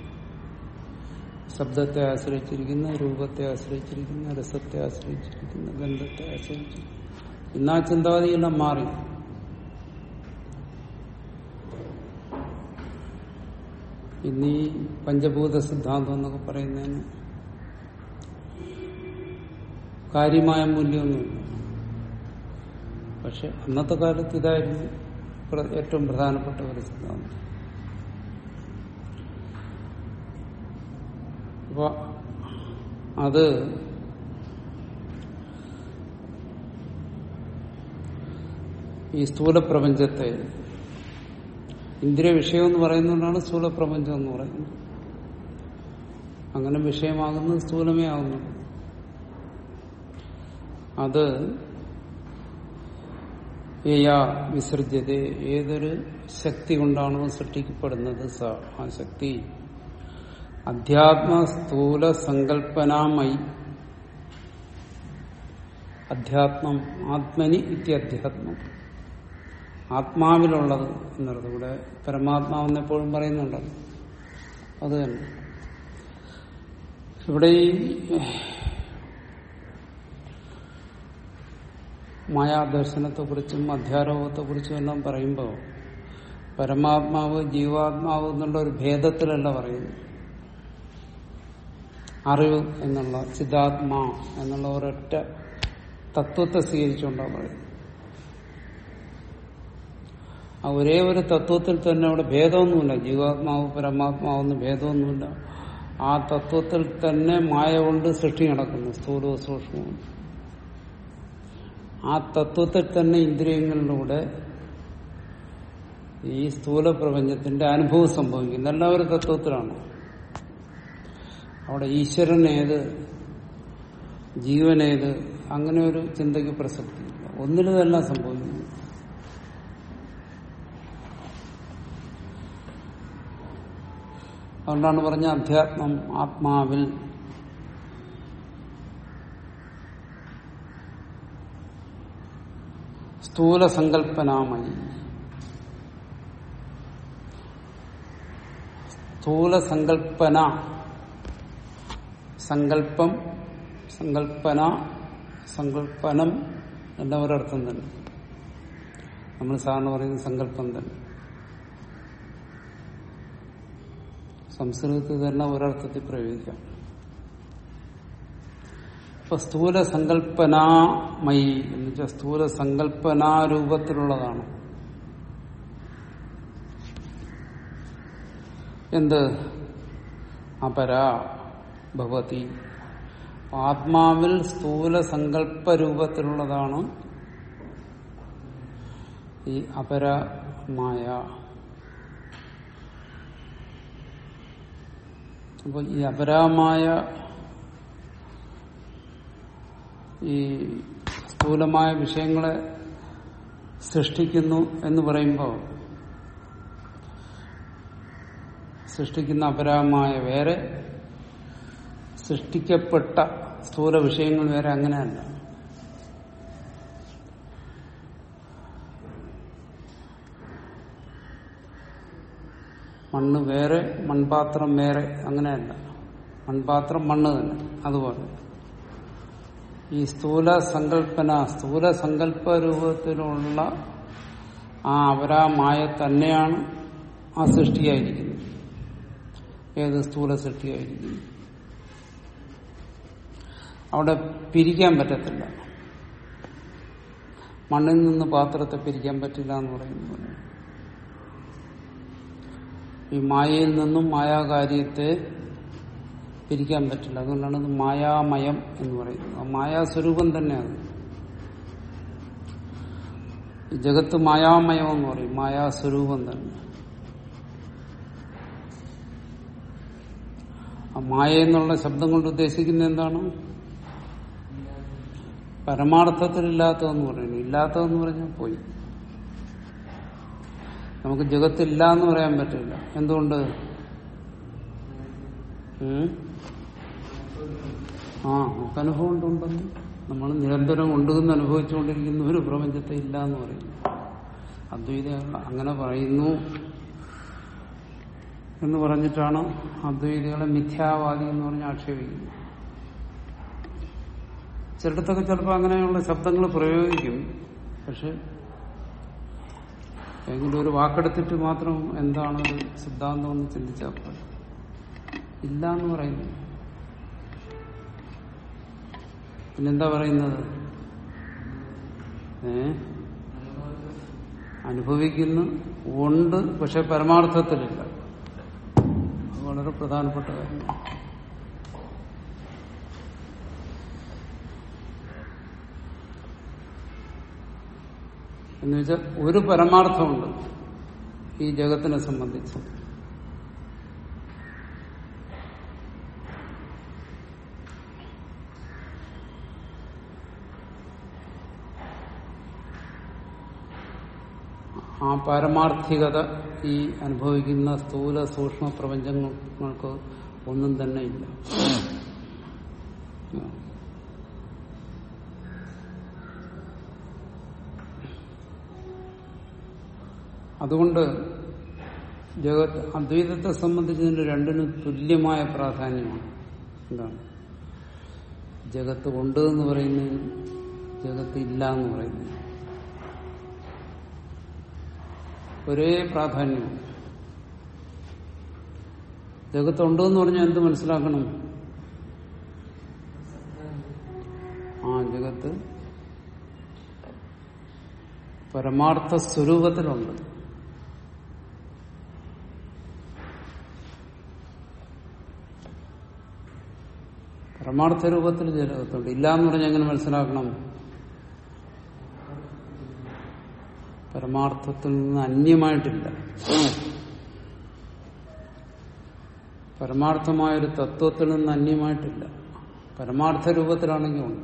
ശബ്ദത്തെ ആശ്രയിച്ചിരിക്കുന്ന രൂപത്തെ ആശ്രയിച്ചിരിക്കുന്ന രസത്തെ ആശ്രയിച്ചിരിക്കുന്ന ഗന്ധത്തെ ആശ്രയിച്ചിരിക്കുന്ന ഇന്ന് ആ ചിന്താഗതിയെല്ലാം മാറി ഇന്ന് ഈ പഞ്ചഭൂത സിദ്ധാന്തം എന്നൊക്കെ പറയുന്നതിന് കാര്യമായ മൂല്യമൊന്നുമില്ല പക്ഷെ അന്നത്തെ കാലത്ത് ഇതായിരുന്നു പ്ര- ഏറ്റവും പ്രധാനപ്പെട്ട ഒരു സിദ്ധാന്തം അപ്പൊ അത് ഈ സ്ഥൂല പ്രപഞ്ചത്തെ ഇന്ദ്രിയ വിഷയം എന്ന് പറയുന്നതുകൊണ്ടാണ് സ്ഥൂല പ്രപഞ്ചം എന്ന് പറയുന്നത് അങ്ങനെ വിഷയമാകുന്നത് സ്ഥൂലമേ ആകുന്നുള്ളൂ അത് ഏയാ വിസർജ്യത ഏതൊരു ശക്തി കൊണ്ടാണോ സൃഷ്ടിക്കപ്പെടുന്നത് സ ആ ശക്തി അധ്യാത്മ സ്ഥൂല സങ്കല്പനാമയി അധ്യാത്മം ആത്മനി ഇത്യധ്യാത്മം ആത്മാവിലുള്ളത് എന്നുള്ളത് ഇവിടെ പരമാത്മാവെന്ന് എപ്പോഴും പറയുന്നുണ്ടല്ലോ അത് തന്നെ ഇവിടെ ഈ മായാദർശനത്തെക്കുറിച്ചും അധ്യാരോപത്തെക്കുറിച്ചും എല്ലാം പറയുമ്പോൾ പരമാത്മാവ് ജീവാത്മാവ് എന്നുള്ള ഒരു ഭേദത്തിലല്ല പറയുന്നു അറിവ് എന്നുള്ള ചിതാത്മാ എന്നുള്ള ഒരൊറ്റ തത്വത്തെ സ്വീകരിച്ചുകൊണ്ടാണ് പറയുന്നത് ആ ഒരേ ഒരു തത്വത്തിൽ തന്നെ അവിടെ ഭേദമൊന്നുമില്ല ജീവാത്മാവ് പരമാത്മാവെന്ന് ഭേദമൊന്നുമില്ല ആ തത്വത്തിൽ തന്നെ മായ കൊണ്ട് സൃഷ്ടി നടക്കുന്നു സ്ഥൂലവും സൂക്ഷ്മവും ആ തത്വത്തിൽ തന്നെ ഇന്ദ്രിയങ്ങളിലൂടെ ഈ സ്ഥൂല പ്രപഞ്ചത്തിന്റെ അനുഭവം സംഭവിക്കുന്നു എല്ലാവരും തത്വത്തിലാണ് അവിടെ ഈശ്വരൻ ഏത് ജീവനേത് അങ്ങനെ ഒരു ചിന്തയ്ക്ക് പ്രസക്തിയില്ല ഒന്നിലിതെല്ലാം സംഭവിക്കുന്നു അതുകൊണ്ടാണ് പറഞ്ഞ അധ്യാത്മം ആത്മാവിൽ സ്ഥൂല സങ്കല്പനാമയി സ്ഥൂല സങ്കല്പന സങ്കല്പം സങ്കല്പന സങ്കല്പനം എന്ന ഒരർത്ഥം തന്നെ നമ്മൾ സാധാരണ പറയുന്ന സങ്കല്പം തന്നെ സംസ്കൃതത്തിൽ തന്നെ ഒരർത്ഥത്തിൽ പ്രയോഗിക്കാം ഇപ്പൊ സ്ഥൂല സങ്കല്പനാമയി എന്ന് വെച്ചാൽ സ്ഥൂല സങ്കല്പനാരൂപത്തിലുള്ളതാണ് എന്ത് അപര ഭവതി ആത്മാവിൽ സ്ഥൂല സങ്കല്പ രൂപത്തിലുള്ളതാണ് ഈ അപരമായ അപ്പോൾ ഈ അപരമായ ഈ സ്ഥൂലമായ വിഷയങ്ങളെ സൃഷ്ടിക്കുന്നു എന്ന് പറയുമ്പോൾ സൃഷ്ടിക്കുന്ന അപരമായ വേറെ സൃഷ്ടിക്കപ്പെട്ട സ്ഥൂല വിഷയങ്ങൾ വേറെ അങ്ങനെയല്ല മണ്ണ് വേറെ മൺപാത്രം വേറെ അങ്ങനെയല്ല മൺപാത്രം മണ്ണ് തന്നെ അതുപോലെ ഈ സ്ഥൂല സങ്കല്പന സ്ഥൂല സങ്കല്പ രൂപത്തിലുള്ള ആ അപരാമായ തന്നെയാണ് ആ സൃഷ്ടിയായിരിക്കുന്നത് ഏത് സ്ഥൂല സൃഷ്ടിയായിരിക്കുന്നു അവിടെ പിരിക്കാൻ പറ്റത്തില്ല മണ്ണിൽ നിന്ന് പാത്രത്തെ പിരിക്കാൻ പറ്റില്ല എന്ന് പറയുന്നു ഈ മായയിൽ നിന്നും മായാകാര്യത്തെ പിരിക്കാൻ പറ്റില്ല അതുകൊണ്ടാണ് ഇത് മായാമയം എന്ന് പറയുന്നത് ആ മായാസ്വരൂപം തന്നെയാണ് ഈ ജഗത്ത് മായാമയം എന്ന് പറയും മായാസ്വരൂപം തന്നെ ആ മായ എന്നുള്ള ശബ്ദം കൊണ്ട് ഉദ്ദേശിക്കുന്നത് എന്താണ് പരമാർത്ഥത്തിലില്ലാത്തതെന്ന് പറയുന്നു ഇല്ലാത്തതെന്ന് പറഞ്ഞാൽ പോയി നമുക്ക് ജഗത്തില്ല എന്ന് പറയാൻ പറ്റില്ല എന്തുകൊണ്ട് ഉം? ആ നമുക്ക് അനുഭവം ഉണ്ടെന്ന് നമ്മൾ നിരന്തരം ഉണ്ടെന്ന് അനുഭവിച്ചുകൊണ്ടിരിക്കുന്ന ഒരു പ്രപഞ്ചത്തെ ഇല്ല എന്ന് പറയുന്നു അദ്വൈത അങ്ങനെ പറയുന്നു എന്ന് പറഞ്ഞിട്ടാണ് അദ്വൈതികളെ മിഥ്യാവാദി എന്ന് പറഞ്ഞ് ആക്ഷേപിക്കുന്നത് ചിലയിടത്തൊക്കെ ചിലപ്പോൾ അങ്ങനെയുള്ള ശബ്ദങ്ങൾ പ്രയോഗിക്കും പക്ഷെ ഏതെങ്കിലും ഒരു വാക്കെടുത്തിട്ട് മാത്രം എന്താണ് ഒരു സിദ്ധാന്തം എന്ന് ചിന്തിച്ചാൽ പോലെ ഇല്ല എന്ന് പറയുന്നു പിന്നെന്താ പറയുന്നത് ഏ അനുഭവിക്കുന്നു ഉണ്ട് പക്ഷെ പരമാർത്ഥത്തിലില്ല അത് വളരെ പ്രധാനപ്പെട്ട കാര്യമാണ് എന്ന് വെച്ചാൽ ഒരു പരമാർത്ഥമുണ്ട് ഈ ജഗത്തിനെ സംബന്ധിച്ച് ആ പാരമാർത്ഥികത ഈ അനുഭവിക്കുന്ന സ്ഥൂല സൂക്ഷ്മ പ്രപഞ്ചങ്ങൾക്ക് ഒന്നും തന്നെ ഇല്ല അതുകൊണ്ട് ജഗത് അദ്വൈതത്തെ സംബന്ധിച്ചതിന് രണ്ടിനും തുല്യമായ പ്രാധാന്യമാണ് എന്താണ് ജഗത്ത് ഉണ്ട് എന്ന് പറയുന്നതിനും ജഗത്ത് ഇല്ല എന്ന് പറയുന്നതിനും ഒരേ പ്രാധാന്യമാണ് ജഗത്ത് ഉണ്ട് എന്ന് പറഞ്ഞാൽ എന്ത് മനസ്സിലാക്കണം ആ ജഗത്ത് പരമാർത്ഥ സ്വരൂപത്തിലുണ്ട് പരമാർത്ഥ രൂപത്തിൽ ജഗത്തുണ്ട് ഇല്ല എന്ന് പറഞ്ഞാൽ എങ്ങനെ മനസ്സിലാക്കണം പരമാർത്ഥത്തിൽ നിന്ന് അന്യമായിട്ടില്ല പരമാർത്ഥമായൊരു തത്വത്തിൽ നിന്ന് അന്യമായിട്ടില്ല പരമാർത്ഥ രൂപത്തിലാണെങ്കിൽ ഉണ്ട്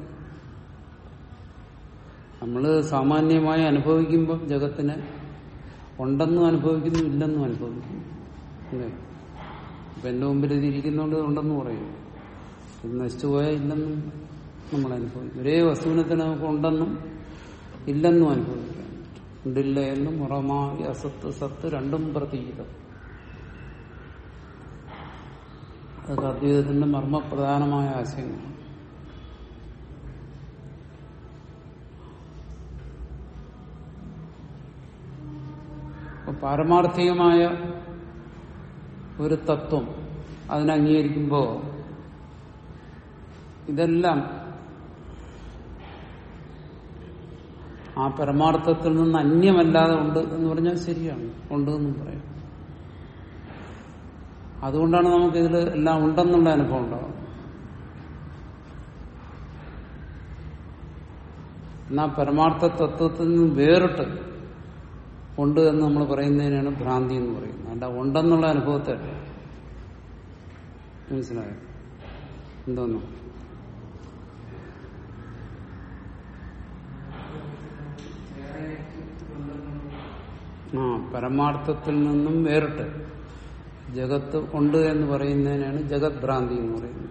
നമ്മൾ സാമാന്യമായി അനുഭവിക്കുമ്പോൾ ജഗത്തിനെ ഉണ്ടെന്നും അനുഭവിക്കുന്നു ഇല്ലെന്നും അനുഭവിക്കുന്നു അല്ലേ ഇപ്പൊ എന്റെ മുമ്പിൽ ഇത് ഇരിക്കുന്നതുകൊണ്ട് ഉണ്ടെന്ന് പറയും ഇത് നശിച്ചു പോയാൽ ഇല്ലെന്നും നമ്മൾ അനുഭവിക്കും ഒരേ വസ്തുവിനെ തന്നെ നമുക്ക് ഉണ്ടെന്നും ഇല്ലെന്നും അനുഭവിക്കാം ഉണ്ടില്ല എന്നും ഉറമായി അസത്ത് സത്ത് രണ്ടും പ്രതീതം അതൊക്കെ അദ്വൈതത്തിന്റെ മർമ്മപ്രധാനമായ ആശയങ്ങളാണ് അപ്പൊ പാരമാർത്ഥികമായ ഒരു തത്വം അതിനെ അംഗീകരിക്കുമ്പോൾ ഇതെല്ലാം ആ പരമാർത്ഥത്തിൽ നിന്ന് അന്യമല്ലാതെ ഉണ്ട് എന്ന് പറഞ്ഞാൽ ശരിയാണ് ഉണ്ട് എന്നും പറയാം അതുകൊണ്ടാണ് നമുക്ക് ഇതിൽ എല്ലാം ഉണ്ടെന്നുള്ള അനുഭവം ഉണ്ടാവുന്നത് എന്നാൽ പരമാർത്ഥ തത്വത്തിൽ നിന്ന് വേറിട്ട് ഉണ്ട് എന്ന് നമ്മൾ പറയുന്നതിനാണ് ഭ്രാന്തി എന്ന് പറയുന്നത് അല്ല ഉണ്ടെന്നുള്ള അനുഭവത്തെ മനസ്സിലായോ എന്തോന്നു ആ പരമാർത്ഥത്തിൽ നിന്നും വേറിട്ട് ജഗത്ത് ഉണ്ട് എന്ന് പറയുന്നതിനാണ് ജഗത് ഭ്രാന്തി എന്ന് പറയുന്നത്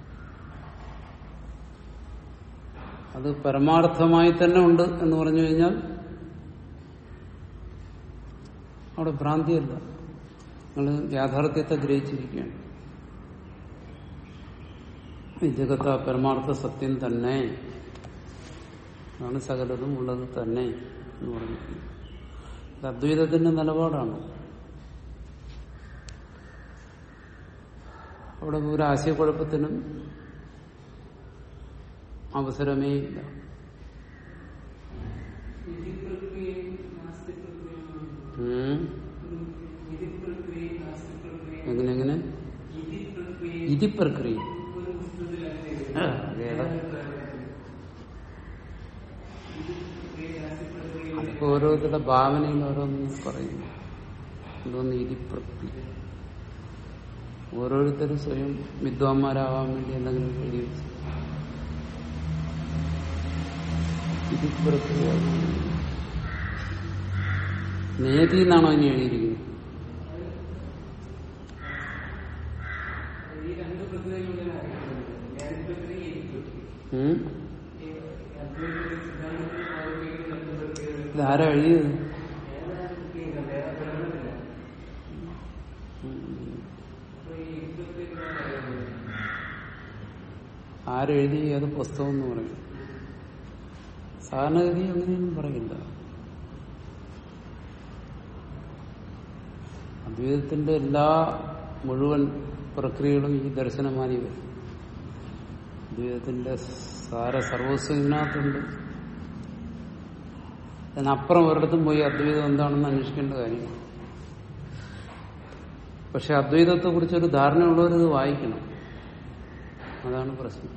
അത് പരമാർത്ഥമായി തന്നെ ഉണ്ട് എന്ന് പറഞ്ഞു കഴിഞ്ഞാൽ അവിടെ ഭ്രാന്തിയല്ല നിങ്ങൾ യാഥാർത്ഥ്യത്തെ ഗ്രഹിച്ചിരിക്കുകയാണ് ഈ ജഗത്ത് ആ പരമാർത്ഥ സത്യം തന്നെ ആണ് സകലതും ഉള്ളത് തന്നെ എന്ന് പറഞ്ഞിരിക്കുന്നത് ഇത് അദ്വൈതത്തിന്റെ നിലപാടാണ് അവിടെ ഒരു ആശയക്കുഴപ്പത്തിനും അവസരമേ ഇല്ല ഉം. എങ്ങനെ എങ്ങനെ ഇതി പ്രക്രിയ ആ, അതേതാ? അതൊക്കെ ഓരോരുത്തരുടെ ഭാവനയിൽ ഓരോന്ന് പറയുന്നു എന്തോന്ന് ഇതി പ്രക്രിയ ഓരോരുത്തരും സ്വയം വിദ്വാന്മാരാവാൻ വേണ്ടി എന്തെങ്കിലും എഴുതി വെച്ചു ഇതി പ്രക്രിയ നേതി എന്നാണോ ഇനി എഴുതിയിരിക്കുന്നത് ഉം? ഇതാരാ എഴുതിയത് ആരെഴുതി ഏത് പുസ്തകം എന്ന് പറയും സാധാരണഗതി അങ്ങനെയൊന്നും പറയില്ല അദ്വൈതത്തിന്റെ എല്ലാ മുഴുവൻ പ്രക്രിയകളും ഈ ദർശനമാനി വരും അദ്വൈതത്തിന്റെ സാര സർവസ്വം ഇതിനകത്തുണ്ട് അതിനപ്പുറം ഒരിടത്തും പോയി അദ്വൈതം എന്താണെന്ന് അന്വേഷിക്കേണ്ട കാര്യമാണ് പക്ഷെ അദ്വൈതത്തെ കുറിച്ചൊരു ധാരണയുള്ളവർ ഇത് വായിക്കണം അതാണ് പ്രശ്നം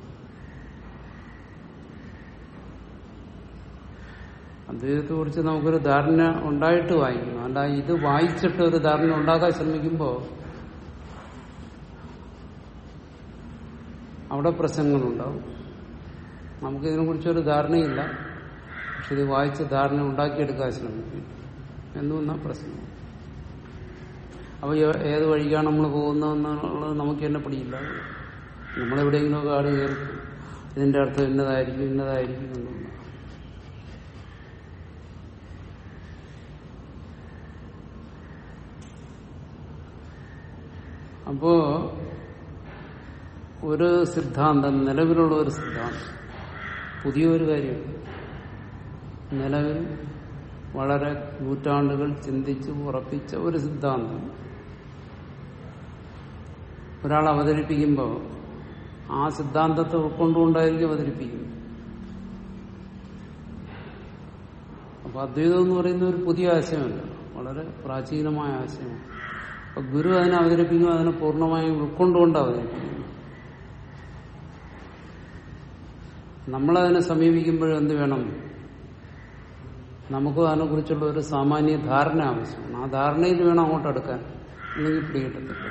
അദ്വൈതത്തെ കുറിച്ച് നമുക്കൊരു ധാരണ ഉണ്ടായിട്ട് വായിക്കണം അല്ല ഇത് വായിച്ചിട്ട് ഒരു ധാരണ ഉണ്ടാക്കാൻ ശ്രമിക്കുമ്പോൾ അവിടെ പ്രശ്നങ്ങളുണ്ടാവും നമുക്ക് ഇതിനെക്കുറിച്ചൊരു ധാരണയില്ല പക്ഷെ ഇത് വായിച്ച് ധാരണ ഉണ്ടാക്കിയെടുക്കാൻ ശ്രമിക്കും എന്നുവെന്നാ പ്രശ്നം അപ്പൊ ഏ- ഏത് വഴിക്കാണ് നമ്മൾ പോകുന്നതെന്നുള്ളത് നമുക്ക് തന്നെ പിടിയില്ല നമ്മളെവിടെയെങ്കിലുമൊക്കെ ആട് കയറി ഇതിന്റെ അർത്ഥം ഇന്നതായിരിക്കും ഇന്നതായിരിക്കും എന്നുള്ളത് അപ്പോ ഒരു സിദ്ധാന്തം നിലവിലുള്ള ഒരു സിദ്ധാന്തം പുതിയൊരു കാര്യമാണ് നിലവിൽ വളരെ നൂറ്റാണ്ടുകൾ ചിന്തിച്ച് ഉറപ്പിച്ച ഒരു സിദ്ധാന്തം ഒരാൾ അവതരിപ്പിക്കുമ്പോൾ ആ സിദ്ധാന്തത്തെ ഉൾക്കൊണ്ടുകൊണ്ടായിരിക്കും അവതരിപ്പിക്കുന്നത് അപ്പൊ അദ്വൈതം എന്ന് പറയുന്ന ഒരു പുതിയ ആശയമല്ല വളരെ പ്രാചീനമായ ആശയമാണ് അപ്പൊ ഗുരു അതിനെ അവതരിപ്പിക്കുമ്പോൾ അതിനെ പൂർണ്ണമായും ഉൾക്കൊണ്ടുകൊണ്ട് അവതരിപ്പിക്കുന്നു നമ്മളതിനെ സമീപിക്കുമ്പോഴും എന്ത് വേണം നമുക്ക് അതിനെക്കുറിച്ചുള്ള ഒരു സാമാന്യ ധാരണ ആവശ്യമാണ് ആ ധാരണയിൽ വേണം അങ്ങോട്ട് എടുക്കാൻ അല്ലെങ്കിൽ പിടികിട്ടത്തില്ല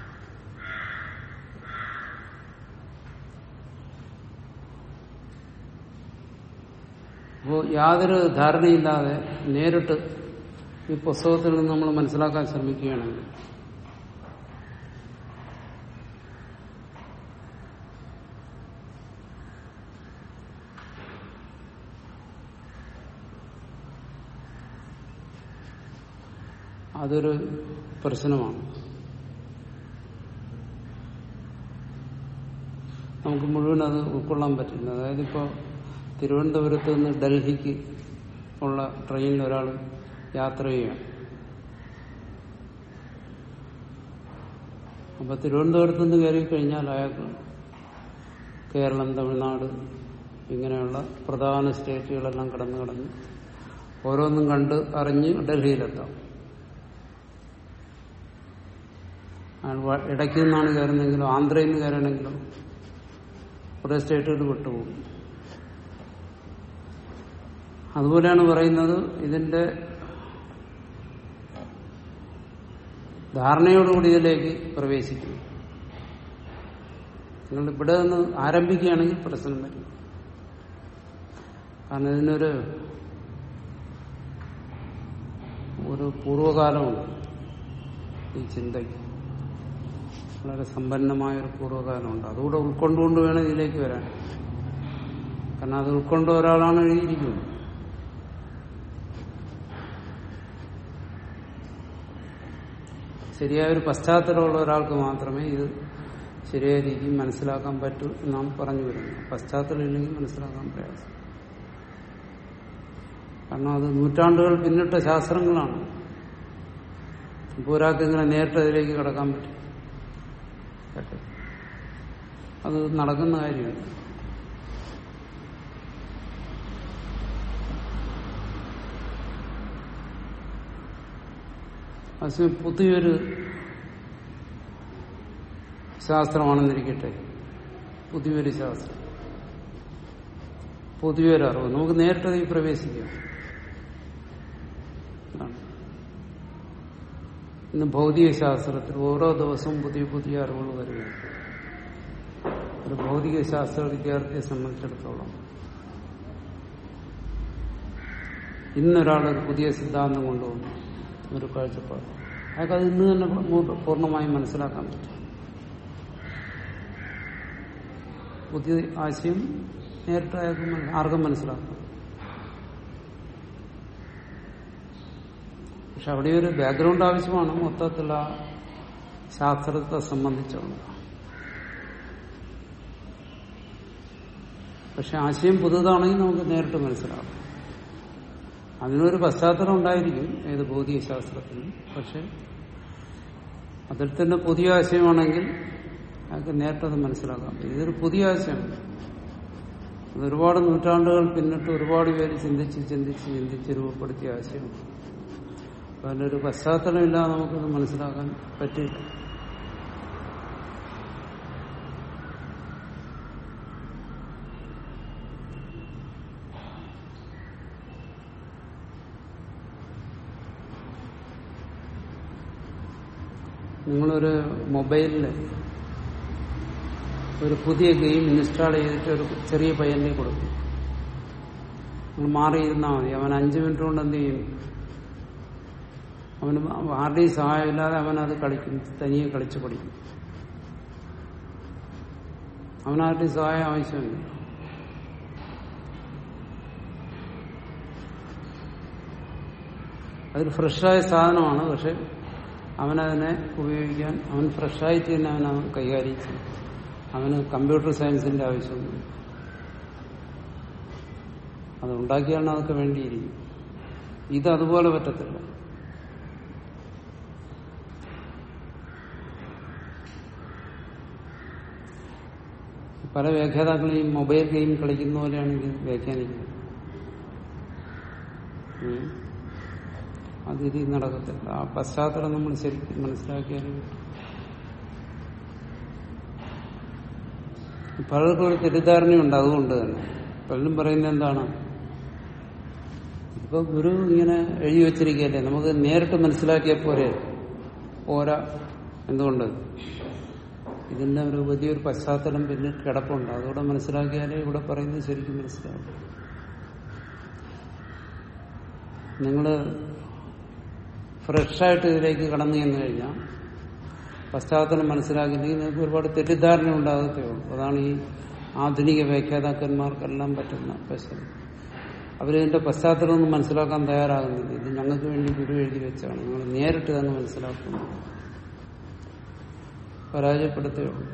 അപ്പോൾ യാതൊരു ധാരണയില്ലാതെ നേരിട്ട് ഈ പുസ്തകത്തിൽ നിന്ന് നമ്മൾ മനസ്സിലാക്കാൻ ശ്രമിക്കുകയാണെങ്കിൽ അതൊരു പ്രശ്നമാണ് നമുക്ക് മുഴുവൻ അത് ഉൾക്കൊള്ളാൻ പറ്റില്ല അതായത് ഇപ്പോൾ തിരുവനന്തപുരത്ത് നിന്ന് ഡൽഹിക്ക് ഉള്ള ട്രെയിനിൽ ഒരാൾ യാത്ര ചെയ്യുകയാണ് അപ്പൊ തിരുവനന്തപുരത്ത് നിന്ന് കയറി കഴിഞ്ഞാൽ അയാൾക്ക് കേരളം തമിഴ്നാട് ഇങ്ങനെയുള്ള പ്രധാന സ്റ്റേറ്റുകളെല്ലാം കടന്നു കടന്ന് ഓരോന്നും കണ്ട് അറിഞ്ഞ് ഡൽഹിയിലെത്താം അയാൾ വ- ഇടയ്ക്ക് നിന്നാണ് കയറുന്നെങ്കിലും ആന്ധ്രയിൽ നിന്ന് കയറണമെങ്കിലും കുറെ സ്റ്റേറ്റുകൾ വിട്ടുപോകും അതുപോലെയാണ് പറയുന്നത് ഇതിന്റെ ധാരണയോടുകൂടി ഇതിലേക്ക് പ്രവേശിക്കും നിങ്ങൾ ഇവിടെ നിന്ന് ആരംഭിക്കുകയാണെങ്കിൽ പ്രശ്നം വരും കാരണം ഇതിനൊരു ഒരു പൂർവ്വകാലമുണ്ട് ഈ ചിന്തയ്ക്ക് വളരെ സമ്പന്നമായ ഒരു പൂർവ്വകാലമുണ്ട് അതുകൂടെ ഉൾക്കൊണ്ടുകൊണ്ട് വേണം ഇതിലേക്ക് വരാൻ കാരണം അത് ഉൾക്കൊണ്ട ഒരാളാണ് എഴുതിയിരിക്കുന്നത് ശരിയായ ഒരു പശ്ചാത്തലമുള്ള ഒരാൾക്ക് മാത്രമേ ഇത് ശരിയായ രീതിയിൽ മനസ്സിലാക്കാൻ പറ്റൂ എന്നാണ് പറഞ്ഞു വരുന്നത് പശ്ചാത്തലം ഇല്ലെങ്കിൽ മനസ്സിലാക്കാൻ പ്രയാസം കാരണം അത് നൂറ്റാണ്ടുകൾ പിന്നിട്ട ശാസ്ത്രങ്ങളാണ് ഇപ്പോൾ ഒരാൾക്ക് ഇങ്ങനെ നേരിട്ട് അതിലേക്ക് കടക്കാൻ പറ്റും പറ്റും അത് നടക്കുന്ന കാര്യമാണ് അസമയം പുതിയൊരു ശാസ്ത്രമാണെന്നിരിക്കട്ടെ പുതിയൊരു ശാസ്ത്രം പുതിയൊരു അറിവ് നമുക്ക് നേരിട്ട് അതിൽ പ്രവേശിക്കാം അതാണ്. ഇന്ന് ഭൗതിക ശാസ്ത്രത്തിൽ ഓരോ ദിവസവും പുതിയ പുതിയ അറിവുകൾ വരികയാണ് ഒരു ഭൗതിക ശാസ്ത്ര വിദ്യാർത്ഥിയെ സംബന്ധിച്ചിടത്തോളം ഇന്നൊരാൾ ഒരു പുതിയ സിദ്ധാന്തം കൊണ്ടുവന്നു ഒരു കാഴ്ചപ്പാട് അയാൾക്ക് അത് ഇന്ന് തന്നെ പൂ- പൂർണ്ണമായും മനസ്സിലാക്കാൻ പറ്റും പുതിയ ആശയം നേരിട്ട് അയാൾക്ക് മന- ആർക്കും മനസ്സിലാക്കാം പക്ഷെ അവിടെ ഒരു ബാക്ക്ഗ്രൗണ്ട് ആവശ്യമാണ് മൊത്തത്തിൽ ആ ശാസ്ത്രത്തെ സംബന്ധിച്ചുള്ള പക്ഷെ ആശയം പുതുതാണെങ്കിൽ നമുക്ക് നേരിട്ട് മനസ്സിലാക്കാം അതിനൊരു പശ്ചാത്തലം ഉണ്ടായിരിക്കും ഏത് ഭൗതിക ശാസ്ത്രത്തിന് പക്ഷെ അതിൽ തന്നെ പുതിയ ആശയമാണെങ്കിൽ അയാൾക്ക് നേരിട്ടത് മനസ്സിലാക്കാം ഇതൊരു പുതിയ ആശയമാണ് അത് ഒരുപാട് നൂറ്റാണ്ടുകൾ പിന്നിട്ട് ഒരുപാട് പേര് ചിന്തിച്ച് ചിന്തിച്ച് ചിന്തിച്ച് രൂപപ്പെടുത്തിയ ആശയമാണ് അപ്പൊ അതിനൊരു പശ്ചാത്തലമില്ലാതെ നമുക്കത് മനസ്സിലാക്കാൻ പറ്റില്ല നിങ്ങളൊരു മൊബൈലിൽ ഒരു പുതിയ ഗെയിം ഇൻസ്റ്റാൾ ചെയ്തിട്ട് ഒരു ചെറിയ പയ്യനെ കൊടുക്കും നിങ്ങൾ മാറിയിരുന്നാൽ മതി അവൻ അഞ്ചു മിനിറ്റ് കൊണ്ട് എന്ത് ചെയ്യും അവന് ആരുടെയും സഹായമില്ലാതെ അവൻ അത് കളിക്കും തനിയെ കളിച്ച് പഠിക്കും അവനാരുടെയും സഹായം ആവശ്യമില്ല അതൊരു ഫ്രഷായ സാധനമാണ് പക്ഷെ അവനതിനെ ഉപയോഗിക്കാൻ അവൻ ഫ്രഷായിട്ട് തന്നെ അവൻ അവൻ കൈകാര്യം ചെയ്യും അവന് കമ്പ്യൂട്ടർ സയൻസിന്റെ ആവശ്യമുണ്ട് അത് ഉണ്ടാക്കിയാണ് അതൊക്കെ വേണ്ടിയിരിക്കും ഇത് അതുപോലെ പറ്റത്തില്ല പല വ്യാഖ്യാതാക്കളും ഈ മൊബൈൽ ഗെയിം കളിക്കുന്ന പോലെയാണ് ഇത് വ്യാഖ്യാനിക്കുന്നത് ഉം. അത് ഇത് നടക്കത്തില്ല ആ പശ്ചാത്തലം നമ്മൾ ശരിക്കും മനസ്സിലാക്കിയാലും പലർക്കും ഒരു തെറ്റിദ്ധാരണയുണ്ട് അതുകൊണ്ട് തന്നെ പലരും പറയുന്നത് എന്താണ് ഇപ്പൊ ഗുരു ഇങ്ങനെ എഴുതി വെച്ചിരിക്കുകയല്ലേ നമുക്ക് നേരിട്ട് മനസ്സിലാക്കിയ പോരെ പോരാ എന്തുകൊണ്ട് ഇതിന്റെ ഒരു വലിയൊരു പശ്ചാത്തലം പിന്നെ കിടപ്പുണ്ട് അതുകൂടെ മനസ്സിലാക്കിയാലേ ഇവിടെ പറയുന്നത് ശരിക്കും മനസ്സിലാവും നിങ്ങള് ഫ്രഷായിട്ട് ഇതിലേക്ക് കടന്നു ചെന്ന് കഴിഞ്ഞാൽ പശ്ചാത്തലം മനസ്സിലാക്കിയില്ലെങ്കിൽ നിങ്ങൾക്ക് ഒരുപാട് തെറ്റിദ്ധാരണ ഉണ്ടാകത്തേ ഉള്ളൂ അതാണ് ഈ ആധുനിക വ്യാഖ്യാതാക്കന്മാർക്കെല്ലാം പറ്റുന്ന പ്രശ്നം അവരിതിന്റെ പശ്ചാത്തലം ഒന്നും മനസ്സിലാക്കാൻ തയ്യാറാകുന്നില്ല ഇത് ഞങ്ങൾക്ക് വേണ്ടി ഗുരു എഴുതി വെച്ചാണ് നിങ്ങൾ നേരിട്ട് തന്നെ മനസ്സിലാക്കുന്നു പരാജയപ്പെടുത്തേ ഉള്ളൂ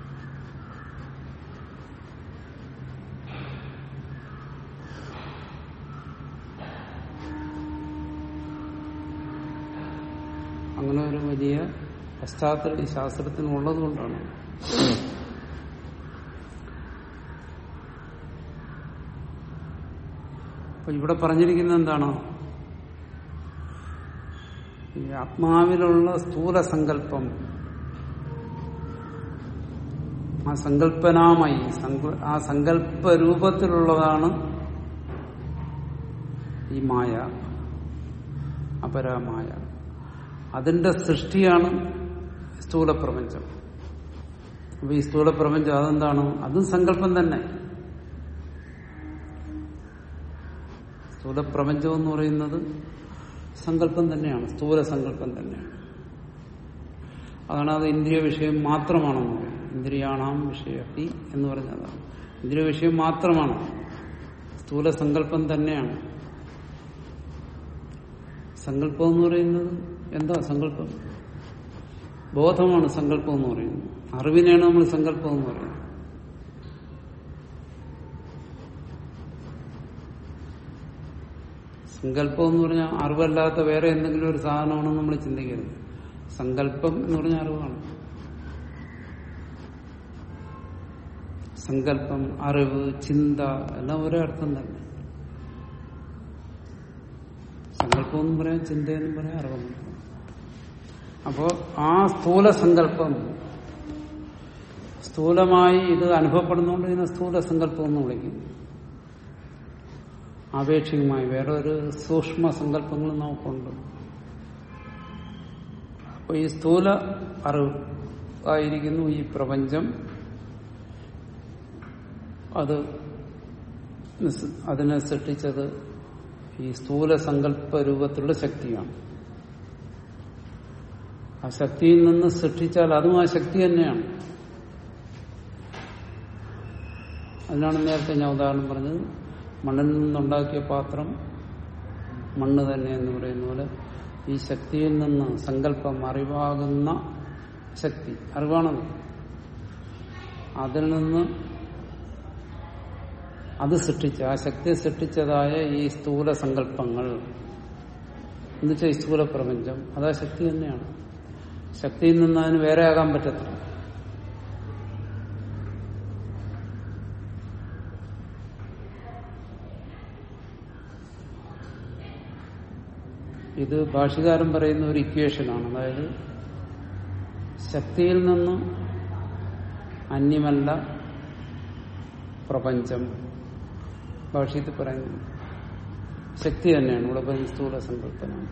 അങ്ങനെ ഒരു വലിയ പശ്ചാത്തലം ഈ ശാസ്ത്രത്തിന് ഉള്ളതുകൊണ്ടാണ് അപ്പൊ ഇവിടെ പറഞ്ഞിരിക്കുന്നത് എന്താണ് ഈ ആത്മാവിലുള്ള സ്ഥൂല സങ്കല്പം ആ സങ്കല്പനാമായി സങ്ക- ആ സങ്കല്പ രൂപത്തിലുള്ളതാണ് ഈ മായ അപരമായ അതിന്റെ സൃഷ്ടിയാണ് സ്ഥൂലപ്രപഞ്ചം അപ്പൊ ഈ സ്ഥൂലപ്രപഞ്ചം അതെന്താണ് അതും സങ്കല്പം തന്നെ സ്ഥൂലപ്രപഞ്ചം എന്ന് പറയുന്നത് സങ്കല്പം തന്നെയാണ് സ്ഥൂല സങ്കല്പം തന്നെയാണ് അതാണ് അത് ഇന്ദ്രിയ വിഷയം മാത്രമാണെന്ന് പറയുന്നത് ഇന്ദ്രിയാണാം വിഷയത്തി എന്ന് പറഞ്ഞതാണ് ഇന്ദ്രിയ വിഷയം മാത്രമാണ് സ്ഥൂല സങ്കല്പം തന്നെയാണ് സങ്കല്പം എന്ന് പറയുന്നത് എന്താ സങ്കല്പം ബോധമാണ് സങ്കല്പം എന്ന് പറയുന്നത് അറിവിനെയാണ് നമ്മൾ സങ്കല്പം എന്ന് പറയുന്നത് സങ്കല്പം എന്ന് പറഞ്ഞാൽ അറിവല്ലാത്ത വേറെ എന്തെങ്കിലും ഒരു സാധനമാണെന്ന് നമ്മൾ ചിന്തിക്കരുത് സങ്കല്പം എന്ന് പറഞ്ഞാൽ അറിവാണ് സങ്കല്പം അറിവ് ചിന്ത എല്ലാം ഒരേ അർത്ഥം തന്നെ സങ്കല്പം എന്നും പറയാം ചിന്തയെന്നും പറയാം അറിവെന്നും പറയാം അപ്പോ ആ സ്ഥൂല സങ്കല്പം സ്ഥൂലമായി ഇത് അനുഭവപ്പെടുന്നതുകൊണ്ട് ഇതിനെ സ്ഥൂല സങ്കല്പം എന്ന് വിളിക്കുന്നു ആപേക്ഷികമായി വേറെ ഒരു സൂക്ഷ്മ സങ്കല്പങ്ങളും നമുക്കുണ്ട് അപ്പൊ ഈ സ്ഥൂല അറിവ് ആയിരിക്കുന്നു ഈ പ്രപഞ്ചം അത് നിസ്- അതിനെ സൃഷ്ടിച്ചത് ഈ സ്ഥൂല സങ്കല്പ രൂപത്തിലുള്ള ശക്തിയാണ് ആ ശക്തിയിൽ നിന്ന് സൃഷ്ടിച്ചാൽ അതും ആ ശക്തി തന്നെയാണ് അതിനാണ് നേരത്തെ ഞാൻ ഉദാഹരണം പറഞ്ഞത് മണ്ണിൽ നിന്നുണ്ടാക്കിയ പാത്രം മണ്ണ് തന്നെ എന്ന് പറയുന്ന പോലെ ഈ ശക്തിയിൽ നിന്ന് സങ്കല്പം അറിവാകുന്ന ശക്തി അറിവാണത് അതിൽ നിന്ന് അത് സൃഷ്ടിച്ച ആ ശക്തി സൃഷ്ടിച്ചതായ ഈ സ്ഥൂല സങ്കല്പങ്ങൾ എന്നുവെച്ചാൽ ഈ സ്ഥൂല പ്രപഞ്ചം അത് ആ ശക്തി തന്നെയാണ് ശക്തിയിൽ നിന്ന് അതിന് വേറെ ആകാൻ പറ്റത്തില്ല ഇത് ഭാഷകാരൻ പറയുന്ന ഒരു ഇക്വേഷനാണ് അതായത് ശക്തിയിൽ നിന്ന് അന്യമല്ല പ്രപഞ്ചം ഭാഷ്യത്തിൽ പറയുന്നു ശക്തി തന്നെയാണ് ഇവിടെ പറയുന്ന സ്ഥൂല സങ്കല്പനാണ്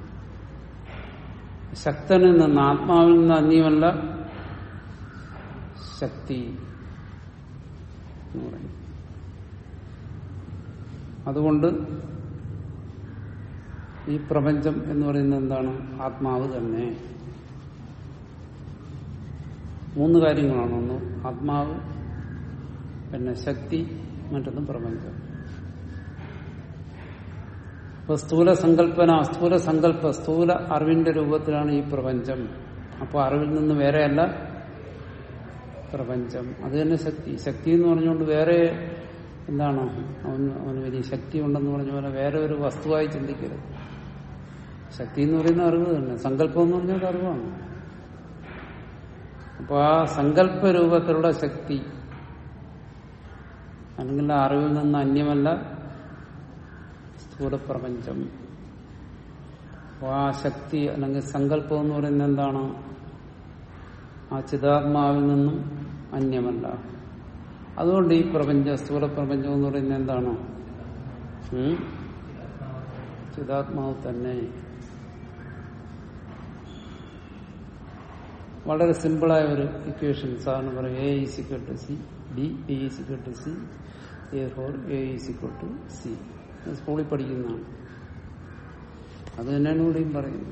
ശക്തനിൽ നിന്ന് ആത്മാവിൽ നിന്ന് അന്യമല്ല ശക്തി എന്ന് പറയും അതുകൊണ്ട് ഈ പ്രപഞ്ചം എന്ന് പറയുന്നത് എന്താണ് ആത്മാവ് തന്നെ മൂന്ന് കാര്യങ്ങളാണ് ഒന്ന് ആത്മാവ് പിന്നെ ശക്തി മറ്റൊന്ന് പ്രപഞ്ചം ഇപ്പൊ സ്ഥൂല സങ്കല്പന സ്ഥൂല സങ്കല്പ സ്ഥൂല അറിവിന്റെ രൂപത്തിലാണ് ഈ പ്രപഞ്ചം അപ്പോൾ അറിവിൽ നിന്ന് വേറെയല്ല പ്രപഞ്ചം അത് തന്നെ ശക്തി ശക്തി എന്ന് പറഞ്ഞുകൊണ്ട് വേറെ എന്താണ് അവന് അവന് വലിയ ശക്തി ഉണ്ടെന്ന് പറഞ്ഞ പോലെ വേറെ ഒരു വസ്തുവായി ചിന്തിക്കരുത് ശക്തി എന്ന് പറയുന്ന അറിവ് തന്നെ സങ്കല്പം എന്ന് പറഞ്ഞാൽ അറിവാണ് അപ്പൊ ആ സങ്കല്പ രൂപത്തിലുള്ള ശക്തി അല്ലെങ്കിൽ ആ അറിവിൽ നിന്ന് അന്യമല്ല സ്ഥൂലപ്രപഞ്ചം അപ്പോൾ ആ ശക്തി അല്ലെങ്കിൽ സങ്കല്പം എന്ന് പറയുന്നത് എന്താണ് ആ ചിതാത്മാവിൽ നിന്നും അന്യമല്ല അതുകൊണ്ട് ഈ പ്രപഞ്ച സ്ഥൂലപ്രപഞ്ചം എന്ന് പറയുന്നത് എന്താണ് ഉം? ചിതാത്മാവ് തന്നെ വളരെ സിമ്പിളായ ഒരു ഇക്വേഷൻ സാറിന് പറയും A is equal to C D B is equal to C A for A is equal to C സ്കൂളിൽ പഠിക്കുന്നതാണ് അത് തന്നെയാണ് ഇവിടെയും പറയുന്നത്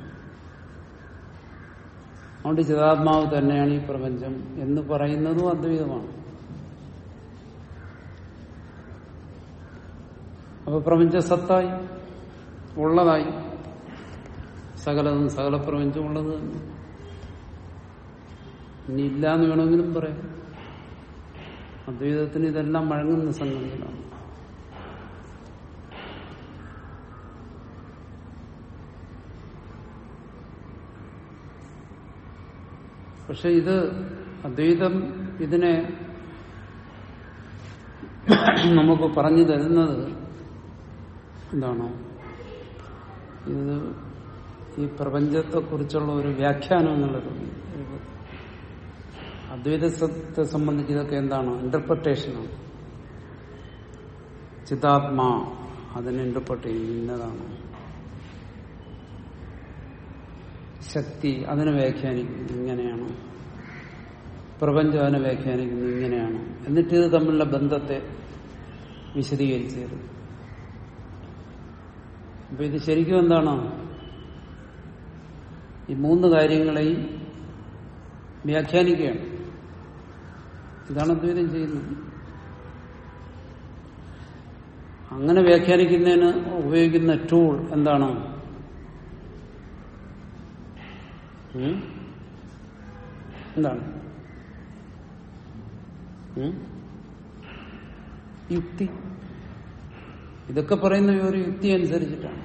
അതുകൊണ്ട് ചിതാത്മാവ് തന്നെയാണ് ഈ പ്രപഞ്ചം എന്ന് പറയുന്നതും അദ്വൈതമാണ് അപ്പൊ പ്രപഞ്ച സത്തായി ഉള്ളതായി സകലതും സകല പ്രപഞ്ചം ഉള്ളത് തന്നെ ഇനി ഇല്ലാന്ന് വേണമെങ്കിലും പറയാം അദ്വൈതത്തിന് ഇതെല്ലാം വഴങ്ങുന്ന സംഗതികളാണ് പക്ഷെ ഇത് അദ്വൈതം ഇതിനെ നമുക്ക് പറഞ്ഞു തരുന്നത് എന്താണോ ഇത് ഈ പ്രപഞ്ചത്തെക്കുറിച്ചുള്ള ഒരു വ്യാഖ്യാനം എന്നുള്ളത് അദ്വൈതത്തെ സംബന്ധിച്ച് ഇതൊക്കെ എന്താണ് ഇന്റർപ്രിട്ടേഷനാണ് ചിതാത്മാ അതിനെ ഇന്റർപ്രട്ട് ചെയ്യുന്നതാണ് ശക്തി അതിനെ വ്യാഖ്യാനിക്കുന്നത് ഇങ്ങനെയാണ് പ്രപഞ്ചം അതിനെ വ്യാഖ്യാനിക്കുന്നത് ഇങ്ങനെയാണ് എന്നിട്ട് ഇത് തമ്മിലുള്ള ബന്ധത്തെ വിശദീകരിച്ചു തരും അപ്പൊ ഇത് ശരിക്കും എന്താണ് ഈ മൂന്ന് കാര്യങ്ങളെയും വ്യാഖ്യാനിക്കുകയാണ് ഇതാണ് അദ്വൈതം ചെയ്യുന്നത് അങ്ങനെ വ്യാഖ്യാനിക്കുന്നതിന് ഉപയോഗിക്കുന്ന ടൂൾ എന്താണ് ഉം? എന്താണ് ഉം? യുക്തി ഇതൊക്കെ പറയുന്ന ഈ ഒരു യുക്തി അനുസരിച്ചിട്ടാണ്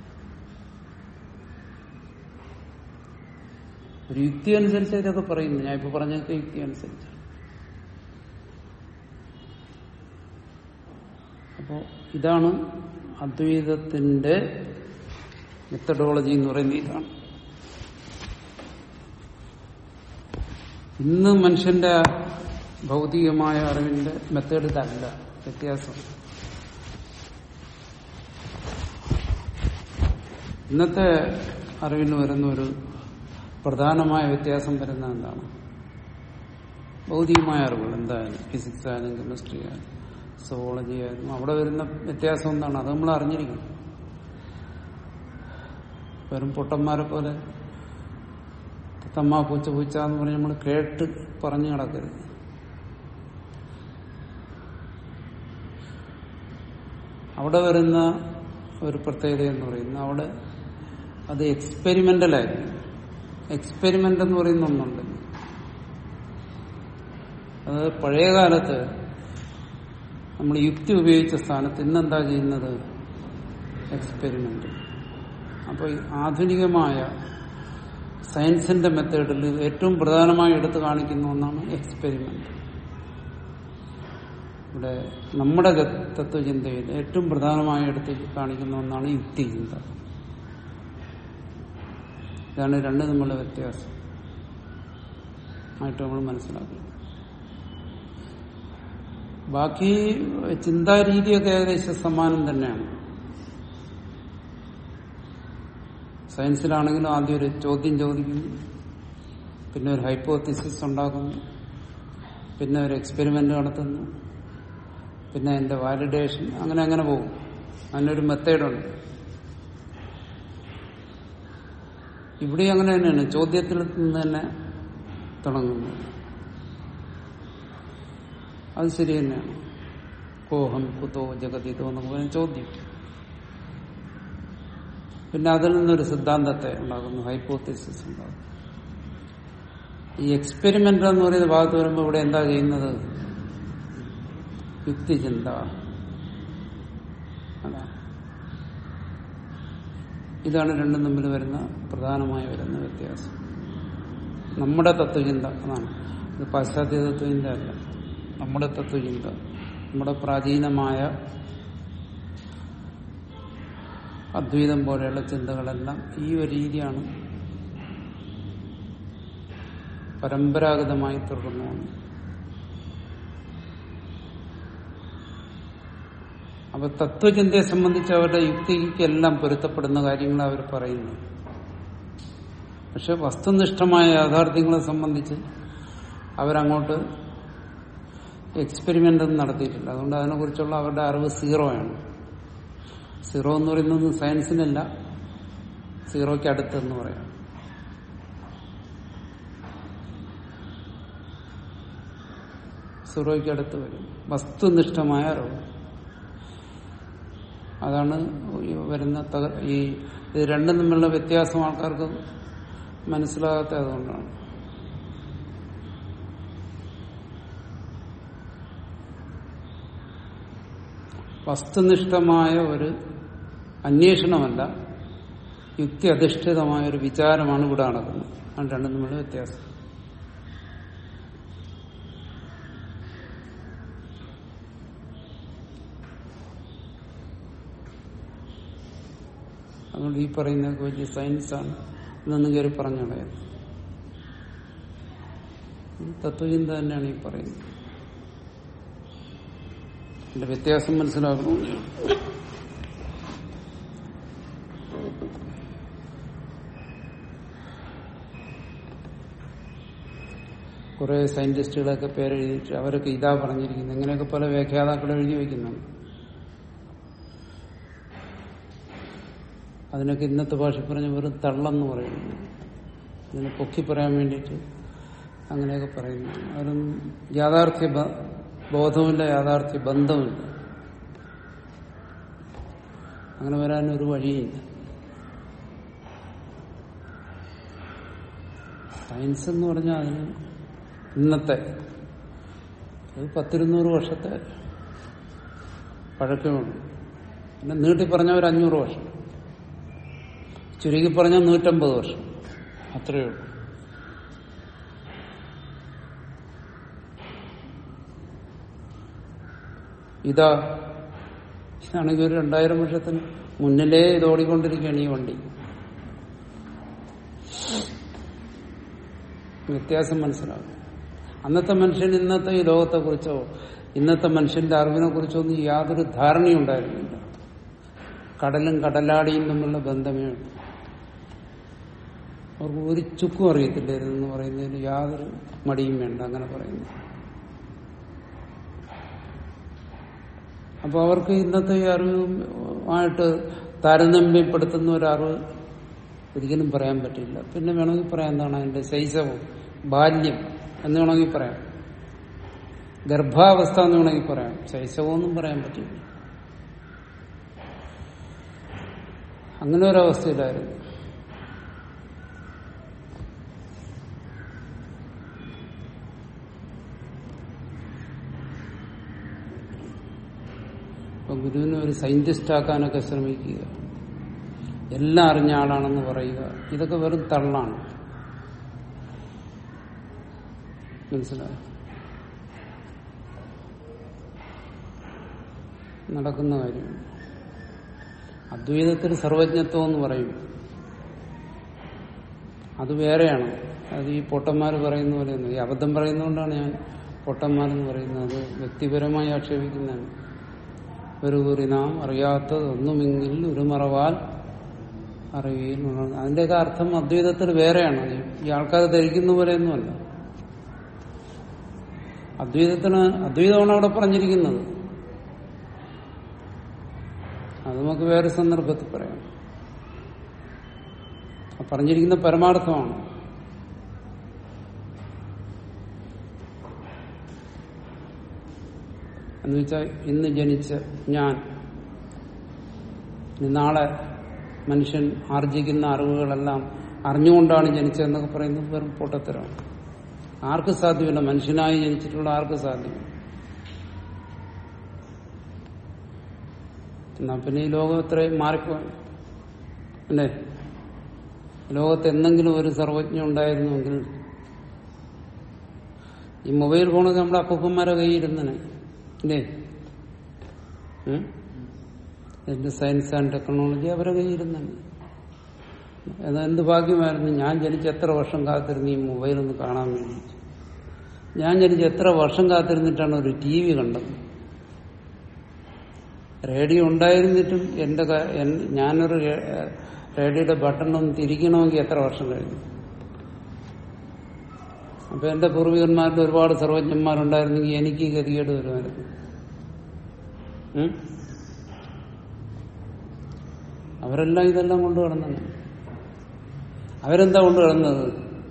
ഒരു യുക്തി അനുസരിച്ച് ഇതൊക്കെ പറയുന്നു ഞാൻ ഇപ്പൊ പറഞ്ഞൊക്കെ യുക്തി അനുസരിച്ചാണ് അപ്പോ ഇതാണ് അദ്വൈതത്തിന്റെ മെത്തഡോളജി എന്ന് പറയുന്നത് ഇതാണ് ഇന്ന് മനുഷ്യന്റെ ഭൗതികമായ അറിവിന്റെ മെത്തേഡ് ഇതല്ല വ്യത്യാസം ഇന്നത്തെ അറിവിന് വരുന്ന ഒരു പ്രധാനമായ വ്യത്യാസം വരുന്ന എന്താണ് ഭൗതികമായ അറിവുകൾ എന്തായാലും ഫിസിക്സ് ആയാലും കെമിസ്ട്രി ആയാലും സോളജി ആയാലും അവിടെ വരുന്ന വ്യത്യാസം എന്താണ് അത് നമ്മൾ അറിഞ്ഞിരിക്കണം വെറും പൊട്ടന്മാരെ പോലെ തമ്മ പൂച്ച പൂച്ച എന്ന് പറഞ്ഞ് നമ്മൾ കേട്ട് പറഞ്ഞു കിടക്കരുത് അവിടെ വരുന്ന ഒരു പ്രത്യേകത എന്ന് പറയുന്നത് അവിടെ അത് എക്സ്പെരിമെന്റലായിരുന്നു എക്സ്പെരിമെന്റ് എന്ന് പറയുന്ന ഒന്നുണ്ട് അത് പഴയ കാലത്ത് നമ്മൾ യുക്തി ഉപയോഗിച്ച സ്ഥാനത്ത് ഇന്നെന്താ ചെയ്യുന്നത് എക്സ്പെരിമെന്റ് അപ്പോൾ ഈ ആധുനികമായ സയൻസിന്റെ മെത്തേഡിൽ ഏറ്റവും പ്രധാനമായി എടുത്തു കാണിക്കുന്ന ഒന്നാണ് എക്സ്പെരിമെന്റ് ഇവിടെ നമ്മുടെ തത്വചിന്തയിൽ ഏറ്റവും പ്രധാനമായി എടുത്ത് കാണിക്കുന്ന ഒന്നാണ് യുക്തി ചിന്ത ഇതാണ് രണ്ട് തമ്മിലുള്ള വ്യത്യാസം ആയിട്ട് നമ്മൾ മനസ്സിലാക്കണം ബാക്കി ചിന്താരീതിയൊക്കെ ഏകദേശം സമാനം തന്നെയാണ് സയൻസിലാണെങ്കിലും ആദ്യം ഒരു ചോദ്യം ചോദിക്കുന്നു പിന്നെ ഒരു ഹൈപ്പോത്തിസിസ് ഉണ്ടാക്കുന്നു പിന്നെ ഒരു എക്സ്പെരിമെന്റ് നടത്തുന്നു പിന്നെ അതിന്റെ വാലിഡേഷൻ അങ്ങനെ അങ്ങനെ പോകും അതിനൊരു മെത്തേഡുണ്ട് ഇവിടെ അങ്ങനെ തന്നെയാണ് ചോദ്യത്തിൽ നിന്ന് തന്നെ തുടങ്ങുന്നു അത് ശരി തന്നെയാണ് കോഹം കുതോ ജഗതിതോ എന്നൊക്കെ പറഞ്ഞ ചോദ്യം പിന്നെ അതിൽ നിന്നൊരു സിദ്ധാന്തത്തെ ഉണ്ടാകുന്നു ഹൈപ്പോത്തിസിസ് ഉണ്ടാകുന്നു ഈ എക്സ്പെരിമെന്റ് എന്ന് പറയുന്ന ഭാഗത്ത് വരുമ്പോൾ ഇവിടെ എന്താ ചെയ്യുന്നത് യുക്തിചിന്ത അതാണ് ഇതാണ് രണ്ടും തമ്മിൽ വരുന്ന പ്രധാനമായി വരുന്ന വ്യത്യാസം നമ്മുടെ തത്വചിന്ത അതാണ് ഇത് പാശ്ചാത്യ തത്വചിന്ത അല്ല നമ്മുടെ തത്വചിന്ത നമ്മുടെ പ്രാചീനമായ അദ്വൈതം പോലെയുള്ള ചിന്തകളെല്ലാം ഈ ഒരു രീതിയാണ് പരമ്പരാഗതമായി തുടർന്നു വന്നു അപ്പൊ തത്വചിന്തയെ സംബന്ധിച്ച് അവരുടെ യുക്തിക്കെല്ലാം പൊരുത്തപ്പെടുന്ന കാര്യങ്ങൾ അവർ പറയുന്നു പക്ഷെ വസ്തുനിഷ്ഠമായ യാഥാർത്ഥ്യങ്ങളെ സംബന്ധിച്ച് അവരങ്ങോട്ട് എക്സ്പെരിമെന്റ് ഒന്നും നടത്തിയിട്ടില്ല അതുകൊണ്ട് അതിനെക്കുറിച്ചുള്ള അവരുടെ അറിവ് സീറോ ആണ് സീറോ എന്ന് പറയുന്നത് സയൻസിനല്ല സീറോയ്ക്ക് അടുത്തെന്ന് പറയാം സീറോയ്ക്ക് അടുത്ത് വരും വസ്തുനിഷ്ഠമായ അറിവ് അതാണ് ഈ വരുന്ന തക- ഈ ഇത് രണ്ടും തമ്മിലുള്ള വ്യത്യാസം ആൾക്കാർക്ക് മനസ്സിലാകാത്ത അതുകൊണ്ടാണ് വസ്തുനിഷ്ഠമായ ഒരു അന്വേഷണമല്ല യുക്തി അധിഷ്ഠിതമായ ഒരു വിചാരമാണ് ഇവിടെ നടക്കുന്നത് അത് രണ്ടും തമ്മിലുള്ള വ്യത്യാസം അതുകൊണ്ട് ഈ പറയുന്നതൊക്കെ വലിയ സയൻസാണ് എന്നൊന്നും കയറി പറഞ്ഞു കളയാം തത്വചിന്ത തന്നെയാണ് ഈ പറയുന്നത് എന്റെ വ്യത്യാസം മനസ്സിലാക്കണം കുറെ സയന്റിസ്റ്റുകളൊക്കെ പേരെഴുതിയിട്ട് അവരൊക്കെ ഇതാ പറഞ്ഞിരിക്കുന്നത് ഇങ്ങനെയൊക്കെ പല വ്യാഖ്യാതാക്കൾ എഴുതി വയ്ക്കുന്നുണ്ട് അതിനൊക്കെ ഇന്നത്തെ ഭാഷ പറഞ്ഞ വെറും തള്ളെന്ന് പറയുന്നു അതിനെ പൊക്കി പറയാൻ വേണ്ടിയിട്ട് അങ്ങനെയൊക്കെ പറയുന്നു അവരൊന്നും യാഥാർത്ഥ്യ ബ- ബോധമില്ല യാഥാർത്ഥ്യ ബന്ധമില്ല അങ്ങനെ വരാൻ ഒരു വഴിയില്ല സയൻസ് എന്ന് പറഞ്ഞാൽ അതിന് ഇന്നത്തെ ഒരു പത്തിരുന്നൂറ് വർഷത്തെ പഴക്കമുണ്ട് പിന്നെ നീട്ടി പറഞ്ഞ ഒരു അഞ്ഞൂറ് വർഷം ചുരുക്കി പറഞ്ഞാൽ നൂറ്റമ്പത് വർഷം അത്രയേ ഉള്ളൂ ഇതാ ഇതാണെങ്കിൽ ഒരു രണ്ടായിരം വർഷത്തിന് മുന്നിലേ ഇത് ഓടിക്കൊണ്ടിരിക്കുകയാണ് ഈ വണ്ടി വ്യത്യാസം മനസ്സിലാകും അന്നത്തെ മനുഷ്യൻ ഇന്നത്തെ ഈ ലോകത്തെക്കുറിച്ചോ ഇന്നത്തെ മനുഷ്യന്റെ അറിവിനെ കുറിച്ചോ ഒന്നും യാതൊരു ധാരണയും ഉണ്ടായിരുന്നില്ല കടലും കടലാടിയും തമ്മിലുള്ള ബന്ധമേ ഉള്ളൂ അവർക്ക് ഒരു ചുക്കും അറിയത്തില്ലായിരുന്നു എന്ന് പറയുന്നതിന് യാതൊരു മടിയും വേണ്ട അങ്ങനെ പറയുന്നു അപ്പൊ അവർക്ക് ഇന്നത്തെ ഈ അറിവുമായിട്ട് താരതമ്യപ്പെടുത്തുന്ന ഒരു അറിവ് ഒരിക്കലും പറയാൻ പറ്റില്ല പിന്നെ വേണമെങ്കിൽ പറയാം എന്താണ് അതിന്റെ ശൈശവം ബാല്യം എന്ന് വേണമെങ്കിൽ പറയാം ഗർഭാവസ്ഥ എന്ന് വേണമെങ്കിൽ പറയാം ശൈശവമൊന്നും പറയാൻ പറ്റില്ല അങ്ങനെ ഒരവസ്ഥയിലായിരുന്നു ഇപ്പൊ ഗുരുവിനെ ഒരു സയന്റിസ്റ്റ് ആക്കാനൊക്കെ ശ്രമിക്കുക എല്ലാം അറിഞ്ഞ ആളാണെന്ന് പറയുക ഇതൊക്കെ വെറും തള്ളാണ് മനസ്സിലായോ നടക്കുന്ന കാര്യം അദ്വൈതത്തിൽ സർവജ്ഞത്വം എന്ന് പറയും അത് വേറെയാണ് അത് ഈ പൊട്ടന്മാർ പറയുന്ന പോലെയൊന്നും ഈ അബദ്ധം പറയുന്നതുകൊണ്ടാണ് ഞാൻ പൊട്ടന്മാരെന്ന് പറയുന്നത് അത് വ്യക്തിപരമായി ആക്ഷേപിക്കുന്നതാണ് ഒരു കുറി നാം അറിയാത്തത് ഒന്നുമെങ്കിൽ ഒരു മറവാൽ അറിയുകയും അതിന്റെയൊക്കെ അർത്ഥം അദ്വൈതത്തിൽ വേറെയാണ് ഈ ആൾക്കാർ ധരിക്കുന്ന പോലെയൊന്നുമല്ല അദ്വൈതത്തിന് അദ്വൈതമാണ് അവിടെ പറഞ്ഞിരിക്കുന്നത് അത് നമുക്ക് വേറെ സന്ദർഭത്തിൽ പറയാം ആ പറഞ്ഞിരിക്കുന്ന പരമാർത്ഥമാണ് എന്ന് വെച്ചാൽ ഇന്ന് ജനിച്ച ഞാൻ ഇനി നാളെ മനുഷ്യൻ ആർജിക്കുന്ന അറിവുകളെല്ലാം അറിഞ്ഞുകൊണ്ടാണ് ജനിച്ചതെന്നൊക്കെ പറയുന്നത് വെറും പൊട്ടത്തരാണ് ആർക്ക് സാധ്യമല്ല മനുഷ്യനായി ജനിച്ചിട്ടുള്ള ആർക്ക് സാധ്യമല്ല എന്നാ പിന്നെ ഈ ലോകം ഇത്രയും മാറിപ്പോയി അല്ലേ ലോകത്ത് എന്തെങ്കിലും ഒരു സർവജ്ഞ ഉണ്ടായിരുന്നുവെങ്കിൽ ഈ മൊബൈൽ ഫോണൊക്കെ നമ്മുടെ അപ്പൂപ്പന്മാരെ കയ്യിരുന്നനെ അല്ലേ ഉം? ഇതിന്റെ സയൻസ് ആൻഡ് ടെക്നോളജി അവരെ കയ്യിരുന്നാണ് എന്നാൽ എന്ത് ഭാഗ്യമായിരുന്നു ഞാൻ ജനിച്ച് എത്ര വർഷം കാത്തിരുന്നു ഈ മൊബൈൽ ഒന്ന് കാണാൻ വേണ്ടി ഞാൻ ജനിച്ച് എത്ര വർഷം കാത്തിരുന്നിട്ടാണ് ഒരു ടി വി കണ്ടത് റേഡിയോ ഉണ്ടായിരുന്നിട്ടും എന്റെ ക- എൻ- ഞാനൊരു റേ- റേഡിയോയുടെ ബട്ടൺ ഒന്ന് തിരിക്കണമെങ്കിൽ എത്ര വർഷം കഴിഞ്ഞു അപ്പൊ എന്റെ പൂർവികന്മാരിൽ ഒരുപാട് സർവജ്ഞന്മാരുണ്ടായിരുന്നെങ്കിൽ എനിക്ക് ഈ ഗതികേട് വരുമായിരുന്നു ഉം? അവരെല്ലാം ഇതെല്ലാം കൊണ്ടു കിടന്നാണ് അവരെന്താ കൊണ്ടു കിടന്നത്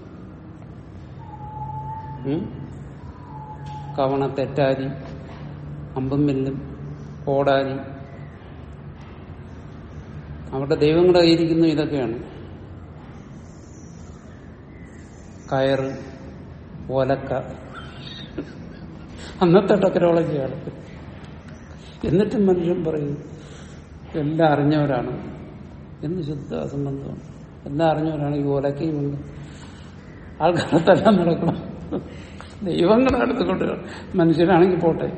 ഉം? കവണ തെറ്റാരി അമ്പും മില്ലും കോടാരി അവരുടെ ദൈവങ്ങളുടെ കയ്യിരിക്കുന്ന ഇതൊക്കെയാണ് കയറ് ഒലക്ക അന്നത്തെ ടെക്നോളജിയാണ് എന്നിട്ടും മനുഷ്യൻ പറയും എല്ലാം അറിഞ്ഞവരാണ് എന്ന് ശുദ്ധ സംബന്ധമാണ് എല്ലാം അറിഞ്ഞവരാണ് ഈ ഒലക്കയും കൊണ്ട് ആൾക്കാരത്തെല്ലാം നടക്കണം ദൈവങ്ങളെ അടുത്തുകൊണ്ട് മനുഷ്യനാണെങ്കിൽ പോട്ടെ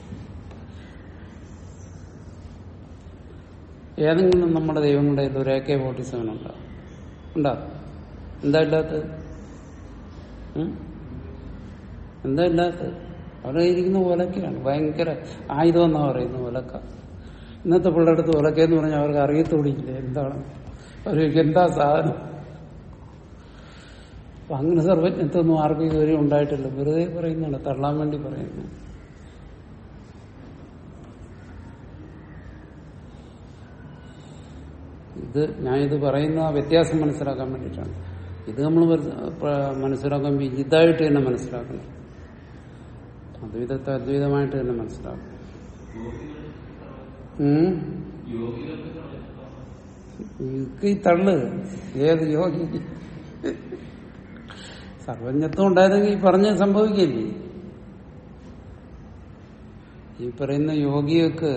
ഏതെങ്കിലും നമ്മുടെ ദൈവങ്ങളുടെ കയ്യിൽ ഒരു എ കെ ഫോർട്ടി സെവൻ ഉണ്ടോ ഉണ്ടോ എന്താ ഇല്ലാത്തത് ഉം? എന്താ ഇല്ലാത്തത് അവിടെ ഇരിക്കുന്ന ഒലക്കയാണ് ഭയങ്കര ആയുധം എന്നാ പറയുന്നത് ഒലക്ക ഇന്നത്തെ പിള്ളേരുടെ അടുത്ത് ഒലക്കയെന്ന് പറഞ്ഞാൽ അവർക്ക് അറിയത്തോടിയില്ല എന്താണ് അവർക്ക് എന്താ സാധനം അപ്പൊ അങ്ങനെ സർവജ്ഞത്വമൊന്നും ആർക്കും ഇതുവരെ ഉണ്ടായിട്ടില്ല വെറുതെ പറയുന്നതാണ് തള്ളാൻ വേണ്ടി പറയുന്നു ഇത് ഞാൻ ഇത് പറയുന്ന ആ വ്യത്യാസം മനസ്സിലാക്കാൻ വേണ്ടിയിട്ടാണ് ഇത് നമ്മൾ മനസ്സിലാക്കാൻ ഇതായിട്ട് തന്നെ മനസ്സിലാക്കണം അദ്വൈതത്തെ അദ്വൈതമായിട്ട് തന്നെ മനസ്സിലാക്കണം ഉം? ഇതൊക്കെ ഈ തള്ള് ഏത് യോഗി സർവജ്ഞത്വം ഉണ്ടായിരുന്നെങ്കിൽ ഈ പറഞ്ഞ സംഭവിക്കില്ലേ ഈ പറയുന്ന യോഗിയൊക്കെ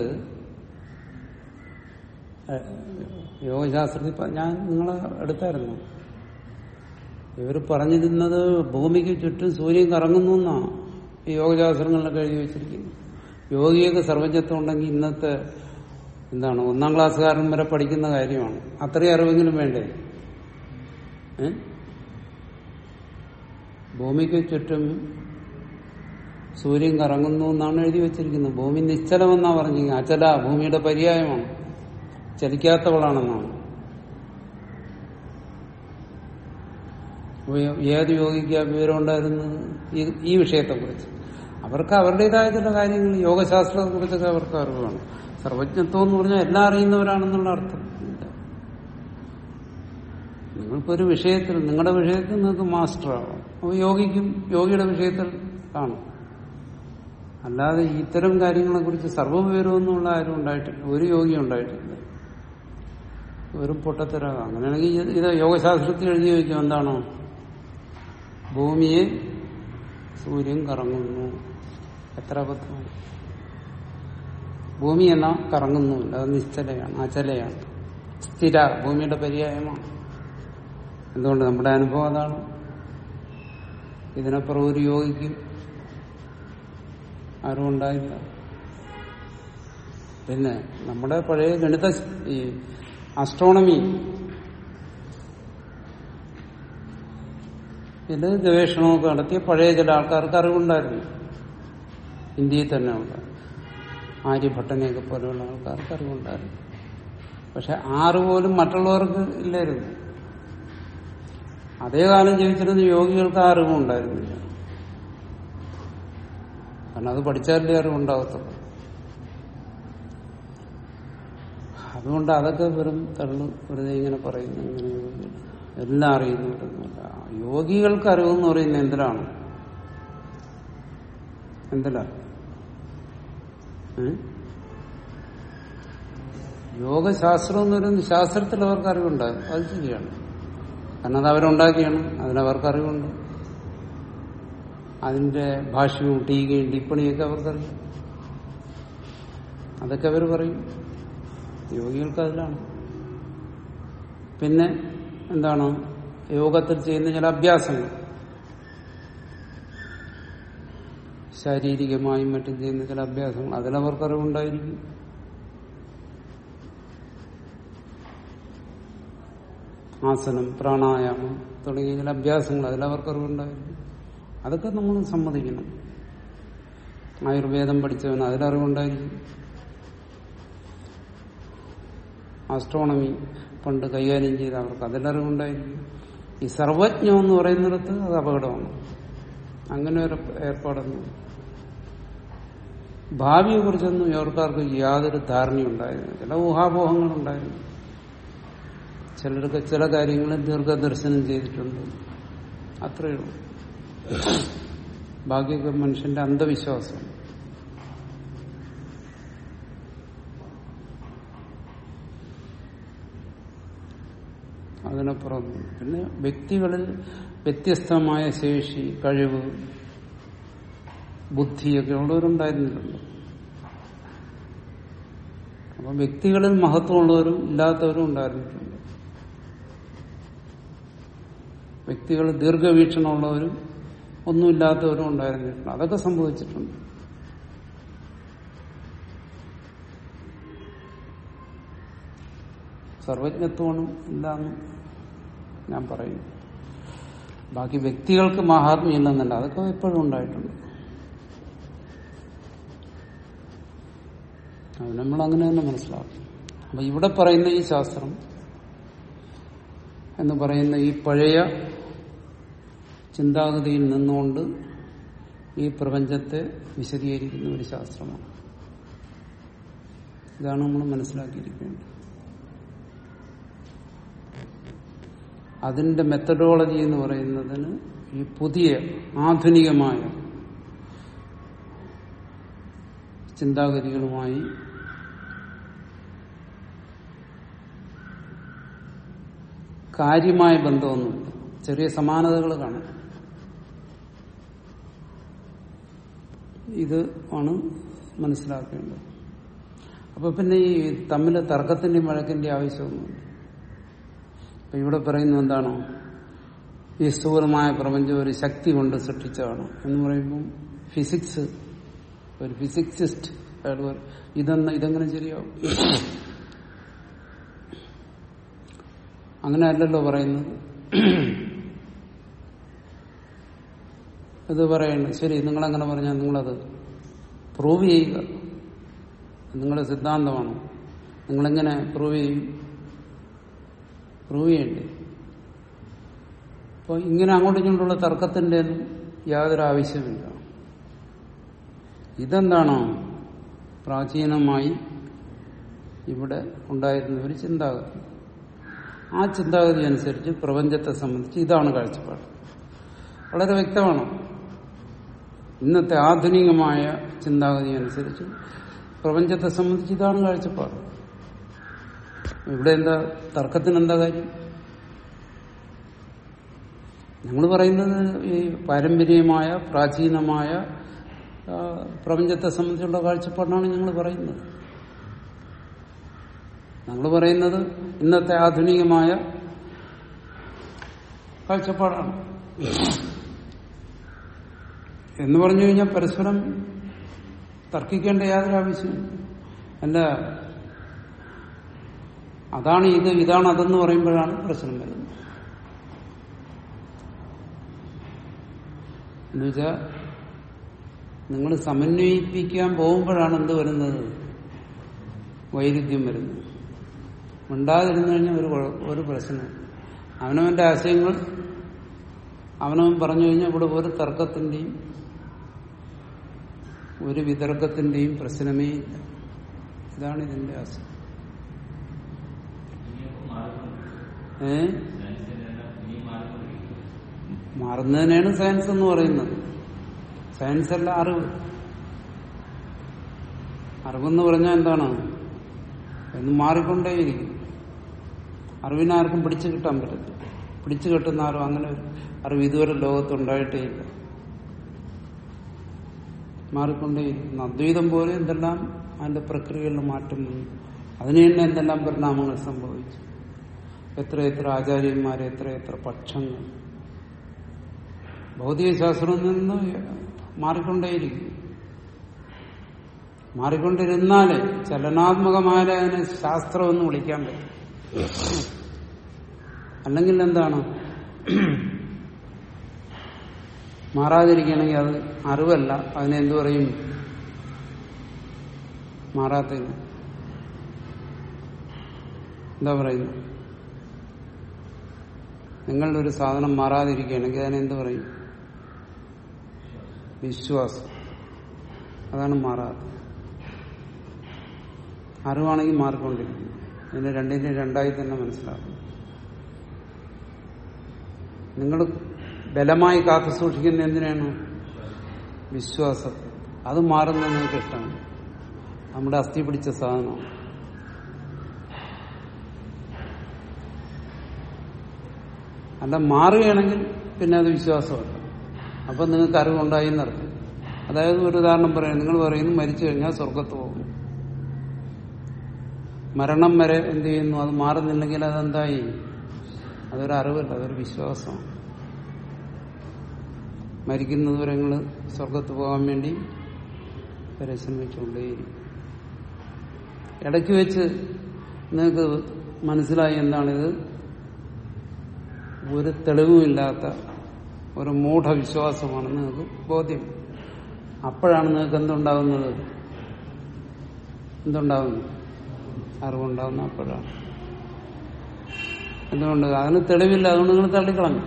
ഏഹ്, യോഗശാസ്ത്രത്തിൽ പ- ഞാൻ നിങ്ങളെ അടുത്തായിരുന്നു ഇവർ പറഞ്ഞിരുന്നത് ഭൂമിക്ക് ചുറ്റും സൂര്യൻ കറങ്ങുന്നു എന്നാ ഈ യോഗശാസ്ത്രങ്ങളിലൊക്കെ എഴുതി വെച്ചിരിക്കുന്നു യോഗിയൊക്കെ സർവജ്ഞത്വം ഉണ്ടെങ്കിൽ ഇന്നത്തെ എന്താണ് ഒന്നാം ക്ലാസ്സുകാരൻ വരെ പഠിക്കുന്ന കാര്യമാണ് അത്രയും അറിവെങ്കിലും വേണ്ടേ ഏ? ഭൂമിക്ക് ചുറ്റും സൂര്യൻ കറങ്ങുന്നു എന്നാണ് എഴുതി വെച്ചിരിക്കുന്നത് ഭൂമി നിശ്ചലമെന്നാ പറഞ്ഞിരിക്കുന്നത് അചല ഭൂമിയുടെ പര്യായമാണ് ചലിക്കാത്തവളാണെന്നാണ് ഉയ- ഏത് യോഗിക്ക് വിവരം ഉണ്ടായിരുന്നത് ഈ ഈ വിഷയത്തെക്കുറിച്ച് അവർക്ക് അവരുടേതായ ചില കാര്യങ്ങൾ യോഗശാസ്ത്രത്തെ കുറിച്ചൊക്കെ അവർക്ക് അറിവാണ് സർവജ്ഞത്വം എന്ന് പറഞ്ഞാൽ എല്ലാം അറിയുന്നവരാണെന്നുള്ള അർത്ഥം ഇല്ല. നിങ്ങൾക്കൊരു വിഷയത്തിൽ നിങ്ങളുടെ വിഷയത്തിൽ നിങ്ങൾക്ക് മാസ്റ്റർ ആവാം അപ്പോൾ യോഗിക്കും യോഗിയുടെ വിഷയത്തിൽ കാണും അല്ലാതെ ഇത്തരം കാര്യങ്ങളെ കുറിച്ച് സർവ്വവിവരമൊന്നുമുള്ള ആരും ഉണ്ടായിട്ടില്ല ഒരു യോഗി ഉണ്ടായിട്ടില്ല വെറും പൊട്ടത്തരാകാം അങ്ങനെയാണെങ്കിൽ ഇത് ഇത് യോഗശാസ്ത്രത്തിൽ എഴുതി വയ്ക്കും എന്താണോ ഭൂമിയെ സൂര്യൻ കറങ്ങുന്നു എത്ര അബദ്ധമാണ് ഭൂമി എന്നാ കറങ്ങുന്നുമില്ല അത് നിശ്ചലയാണ് അചലയാണ് സ്ഥിര ഭൂമിയുടെ പര്യായമാണ് എന്തുകൊണ്ട് നമ്മുടെ അനുഭവം അതാണ് ഇതിനപ്പുറം ഒരു യോഗിക്കും ആരും ഉണ്ടായില്ല പിന്നെ നമ്മുടെ പഴയ ഗണിത ഈ ആസ്ട്രോണമി ഇത് ഗവേഷണമൊക്കെ നടത്തിയ പഴയ ചില ആൾക്കാർക്ക് അറിവുണ്ടായിരുന്നു ഇന്ത്യയിൽ തന്നെ ഉണ്ട് ആര്യഭട്ടനെയൊക്കെ പോലെയുള്ള ആൾക്കാർക്ക് അറിവുണ്ടായിരുന്നു പക്ഷെ ആറ് പോലും മറ്റുള്ളവർക്ക് ഇല്ലായിരുന്നു അതേ കാലം ജീവിച്ചിരുന്ന യോഗികൾക്ക് ആ അറിവുണ്ടായിരുന്നില്ല കാരണം അത് പഠിച്ചാലേ അറിവുണ്ടാകത്തുള്ളൂ അതുകൊണ്ട് അതൊക്കെ വെറും തള്ളു വെറുതെ ഇങ്ങനെ പറയുന്നു ഇങ്ങനെ യോഗികൾ. എല്ലാം അറിയുന്നവരൊന്നുമല്ല യോഗികൾക്ക് അറിവെന്ന് പറയുന്നത് എന്തിനാണ് എന്തിനാ ഏ? യോഗശാസ്ത്രം എന്ന് പറയുന്നത് ശാസ്ത്രത്തിൽ അവർക്ക് അറിവുണ്ടാകും അത് ശരിയാണ് കാരണം അത് അവരുണ്ടാക്കിയാണ് അതിനവർക്ക് അറിവുണ്ട് അതിന്റെ ഭാഷ്യവും ടീകയും ടിപ്പണിയൊക്കെ അവർക്കറിയാം അതൊക്കെ അവർ പറയും യോഗികൾക്ക് അതിലാണ് പിന്നെ എന്താണ് യോഗത്തിൽ ചെയ്യുന്ന ചില അഭ്യാസങ്ങൾ ശാരീരികമായും മറ്റും ചെയ്യുന്ന ചില അഭ്യാസങ്ങൾ അതിലവർക്ക് അറിവുണ്ടായിരിക്കും ആസനം പ്രാണായാമം തുടങ്ങിയ ചില അഭ്യാസങ്ങൾ അതിലവർക്ക് അറിവുണ്ടായിരിക്കും അതൊക്കെ നമ്മൾ സമ്മതിക്കണം ആയുർവേദം പഠിച്ചവന് അതിലറിവുണ്ടായിരിക്കും ആസ്ട്രോണമി പണ്ട് കൈകാര്യം ചെയ്ത അവർക്ക് അതിലറിവുണ്ടായിരിക്കും ഈ സർവജ്ഞം എന്ന് പറയുന്നിടത്ത് അത് അപകടമാണ് അങ്ങനെ ഒരു ഏർപ്പാടൊന്നും ഭാവിയെ കുറിച്ചൊന്നും ഇവർക്കാർക്ക് യാതൊരു ധാരണയുണ്ടായിരുന്നു ചില ഊഹാപോഹങ്ങളുണ്ടായിരുന്നു ചിലർക്ക് ചില കാര്യങ്ങളിൽ ദീർഘദർശനം ചെയ്തിട്ടുണ്ട് അത്രയേ ഉള്ളൂ ബാക്കിയൊക്കെ മനുഷ്യന്റെ അന്ധവിശ്വാസം അതിനപ്പുറം പിന്നെ വ്യക്തികളിൽ വ്യത്യസ്തമായ ശേഷി കഴിവ് ബുദ്ധിയൊക്കെ ഉള്ളവരുണ്ടായിരുന്നിട്ടുണ്ട് അപ്പൊ വ്യക്തികളിൽ മഹത്വമുള്ളവരും ഇല്ലാത്തവരും ഉണ്ടായിരുന്നിട്ടുണ്ട് വ്യക്തികൾ ദീർഘവീക്ഷണമുള്ളവരും ഒന്നുമില്ലാത്തവരും ഉണ്ടായിരുന്നിട്ടുണ്ട് അതൊക്കെ സംഭവിച്ചിട്ടുണ്ട് സർവജ്ഞത്വമാണ് ഇല്ലാന്ന് ഞാൻ പറയുന്നു ബാക്കി വ്യക്തികൾക്ക് മഹാത്മ്യം ഇല്ലെന്നല്ല അതൊക്കെ എപ്പോഴും ഉണ്ടായിട്ടുണ്ട് അത് നമ്മൾ അങ്ങനെ തന്നെ മനസ്സിലാക്കും അപ്പൊ ഇവിടെ പറയുന്ന ഈ ശാസ്ത്രം എന്ന് പറയുന്ന ഈ പഴയ ചിന്താഗതിയിൽ നിന്നുകൊണ്ട് ഈ പ്രപഞ്ചത്തെ വിശദീകരിക്കുന്ന ഒരു ശാസ്ത്രമാണ് ഇതാണ് നമ്മൾ മനസ്സിലാക്കിയിരിക്കേണ്ടത് അതിന്റെ മെത്തഡോളജി എന്ന് പറയുന്നതിന് ഈ പുതിയ ആധുനികമായ ചിന്താഗതികളുമായി കാര്യമായ ബന്ധമൊന്നുമില്ല ചെറിയ സമാനതകൾ കാണാം ഇത് ആണ് മനസ്സിലാക്കേണ്ടത് അപ്പൊ പിന്നെ ഈ തമ്മിൽ തർക്കത്തിന്റെ വഴക്കിന്റെ ആവശ്യമൊന്നുമില്ല അപ്പൊ ഇവിടെ പറയുന്നത് എന്താണോ ഈ സ്ഥൂലമായ പ്രപഞ്ചം ഒരു ശക്തി കൊണ്ട് സൃഷ്ടിച്ചതാണ് എന്ന് പറയുമ്പോൾ ഫിസിക്സ് ഒരു ഫിസിക്സിസ്റ്റ് അയാൾ പറയും, ഇതെന്ന് ഇതെങ്ങനെ ശരിയാവും അങ്ങനെ അല്ലല്ലോ പറയുന്നത് ഇത് പറയുന്നത് ശരി നിങ്ങളങ്ങനെ പറഞ്ഞാൽ നിങ്ങളത് പ്രൂവ് ചെയ്യുക നിങ്ങളുടെ സിദ്ധാന്തമാണ് നിങ്ങളെങ്ങനെ പ്രൂവ് ചെയ്യും പ്രൂവ് ചെയ്യണ്ടേ അപ്പോൾ ഇങ്ങനെ അങ്ങോട്ടും ഇങ്ങോട്ടുള്ള തർക്കത്തിന്റെ ഒന്നും യാതൊരു ആവശ്യമില്ല ഇതെന്താണോ പ്രാചീനമായി ഇവിടെ ഉണ്ടായിരുന്ന ഒരു ചിന്താഗതി ആ ചിന്താഗതി അനുസരിച്ച് പ്രപഞ്ചത്തെ സംബന്ധിച്ച് ഇതാണ് കാഴ്ചപ്പാട് വളരെ വ്യക്തമാണ് ഇന്നത്തെ ആധുനികമായ ചിന്താഗതി അനുസരിച്ച് പ്രപഞ്ചത്തെ സംബന്ധിച്ച് ഇതാണ് കാഴ്ചപ്പാട് ഇവിടെ എന്താ തർക്കത്തിന് എന്താ കാര്യം ഞങ്ങൾ പറയുന്നത് ഈ പാരമ്പര്യമായ പ്രാചീനമായ ആ, പ്രപഞ്ചത്തെ സംബന്ധിച്ചുള്ള കാഴ്ചപ്പാടാണ് ഞങ്ങൾ പറയുന്നത് ഞങ്ങൾ പറയുന്നത് ഇന്നത്തെ ആധുനികമായ കാഴ്ചപ്പാടാണ് എന്ന് പറഞ്ഞു കഴിഞ്ഞാൽ പരസ്പരം തർക്കിക്കേണ്ട യാതൊരു ആവശ്യമില്ല അല്ല അതാണ് ഇത് ഇതാണ് അതെന്ന് പറയുമ്പോഴാണ് പ്രശ്നം വരുന്നത് എന്നുവെച്ചാ നിങ്ങൾ സമന്വയിപ്പിക്കാൻ പോകുമ്പോഴാണ് എന്ത് വരുന്നത് വൈരുദ്ധ്യം വരുന്നത് മിണ്ടാതിരുന്നു കഴിഞ്ഞാൽ ഒരു കുഴ- ഒരു പ്രശ്നം അവനവന്റെ ആശയങ്ങൾ അവനവൻ പറഞ്ഞു കഴിഞ്ഞാൽ ഇവിടെ ഒരു തർക്കത്തിന്റെയും ഒരു വിതർക്കത്തിന്റെയും പ്രശ്നമേ ഇല്ല ഇതാണ് ഇതിന്റെ ആശയം ഏ മാറുന്നതിനാണ് സയൻസ് എന്ന് പറയുന്നത് സയൻസ് അല്ല അറിവ് അറിവെന്ന് പറഞ്ഞാൽ എന്താണ് എന്ന് മാറിക്കൊണ്ടേയിരിക്കും അറിവിനെ ആർക്കും പിടിച്ചു കിട്ടാൻ പറ്റത്തില്ല പിടിച്ചു കെട്ടുന്ന ആരും അങ്ങനെ ഒരു അറിവ് ഇതുവരെ ലോകത്തുണ്ടായിട്ടേ ഇല്ല മാറിക്കൊണ്ടേയിരിക്കുന്നു അദ്വൈതം പോലെ എന്തെല്ലാം അതിന്റെ പ്രക്രിയകളിൽ മാറ്റം വന്നു അതിന് തന്നെ എന്തെല്ലാം പരിണാമങ്ങൾ സംഭവിച്ചു എത്ര എത്ര ആചാര്യന്മാർ എത്ര എത്ര പക്ഷങ്ങൾ ഭൗതികശാസ്ത്രത്തിൽ നിന്ന് മാറിക്കൊണ്ടേയിരിക്കും മാറിക്കൊണ്ടിരുന്നാലേ ചലനാത്മകമായ അതിനെ ശാസ്ത്രമെന്ന് വിളിക്കാൻ പറ്റും അല്ലെങ്കിൽ എന്താണ് മാറാതിരിക്കണമെങ്കിൽ അത് അറിവല്ല അതിനെന്തു പറയും മാറാത്തതിന് എന്താ പറയുന്നു നിങ്ങളുടെ ഒരു സാധനം മാറാതിരിക്കുകയാണെങ്കിൽ അതിനെന്ത് പറയും വിശ്വാസം അതാണ് മാറാത്തത് അറിവാണെങ്കിൽ മാറിക്കൊണ്ടിരിക്കും ഇതിനെ രണ്ടിനെ രണ്ടായി തന്നെ മനസ്സിലാക്കും നിങ്ങൾ ബലമായി കാത്തു സൂക്ഷിക്കുന്ന എന്തിനാണ് വിശ്വാസത്തെ അത് മാറുന്നത് നിങ്ങൾക്ക് ഇഷ്ടമാണ് നമ്മുടെ അസ്ഥി പിടിച്ച സാധനമാണ് അല്ല മാറുകയാണെങ്കിൽ പിന്നെ അത് വിശ്വാസമല്ല അപ്പൊ നിങ്ങൾക്ക് അറിവുണ്ടായി എന്നർത്ഥം അതായത് ഒരു ഉദാഹരണം പറയാം നിങ്ങൾ പറയുന്നു മരിച്ചു കഴിഞ്ഞാൽ സ്വർഗത്ത് പോകും മരണം വരെ എന്ത് ചെയ്യുന്നു അത് മാറുന്നില്ലെങ്കിൽ അതെന്തായി അതൊരു അറിവല്ല അതൊരു വിശ്വാസമാണ് മരിക്കുന്നതുവരെ നിങ്ങൾ സ്വർഗത്ത് പോകാൻ വേണ്ടി പരിശ്രമിച്ചുകൊണ്ടേയിരിക്കും ഇടയ്ക്ക് വെച്ച് നിങ്ങൾക്ക് മനസ്സിലായി എന്താണിത് ഒരു തെളിവുമില്ലാത്ത ഒരു മൂഢവിശ്വാസമാണെന്ന് നിങ്ങൾക്ക് ബോധ്യം അപ്പോഴാണ് നിങ്ങൾക്ക് എന്തുണ്ടാകുന്നത് എന്തുണ്ടാകുന്നു അറിവുണ്ടാകുന്ന അപ്പോഴാണ് എന്തുകൊണ്ട് അതിന് തെളിവില്ല അതുകൊണ്ട് നിങ്ങൾ തള്ളിക്കളഞ്ഞു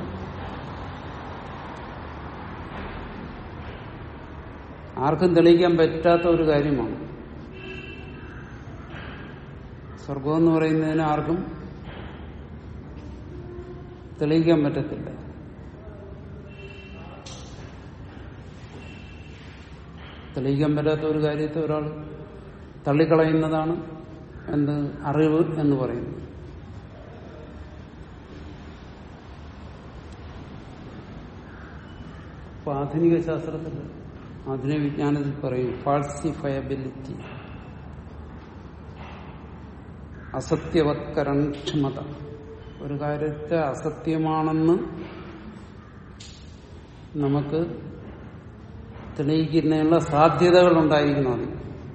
ആർക്കും തെളിയിക്കാൻ പറ്റാത്ത ഒരു കാര്യമാണ് സ്വർഗം എന്ന് പറയുന്നതിന് ആർക്കും തെളിയിക്കാൻ പറ്റത്തില്ല തെളിയിക്കാൻ പറ്റാത്ത ഒരു കാര്യത്തെ ഒരാൾ തള്ളിക്കളയുന്നതാണ് എന്ത് അറിവ് എന്ന് പറയുന്നത് അപ്പൊ ആധുനിക ശാസ്ത്രത്തിൽ ആധുനിക വിജ്ഞാനത്തിൽ പറയും ഫാൾസിഫയബിലിറ്റി അസത്യവത്കരണക്ഷമത ഒരു കാര്യത്തെ അസത്യമാണെന്ന് നമുക്ക് തെളിയിക്കുന്നതിനുള്ള സാധ്യതകൾ ഉണ്ടായിരിക്കണം അതിൽ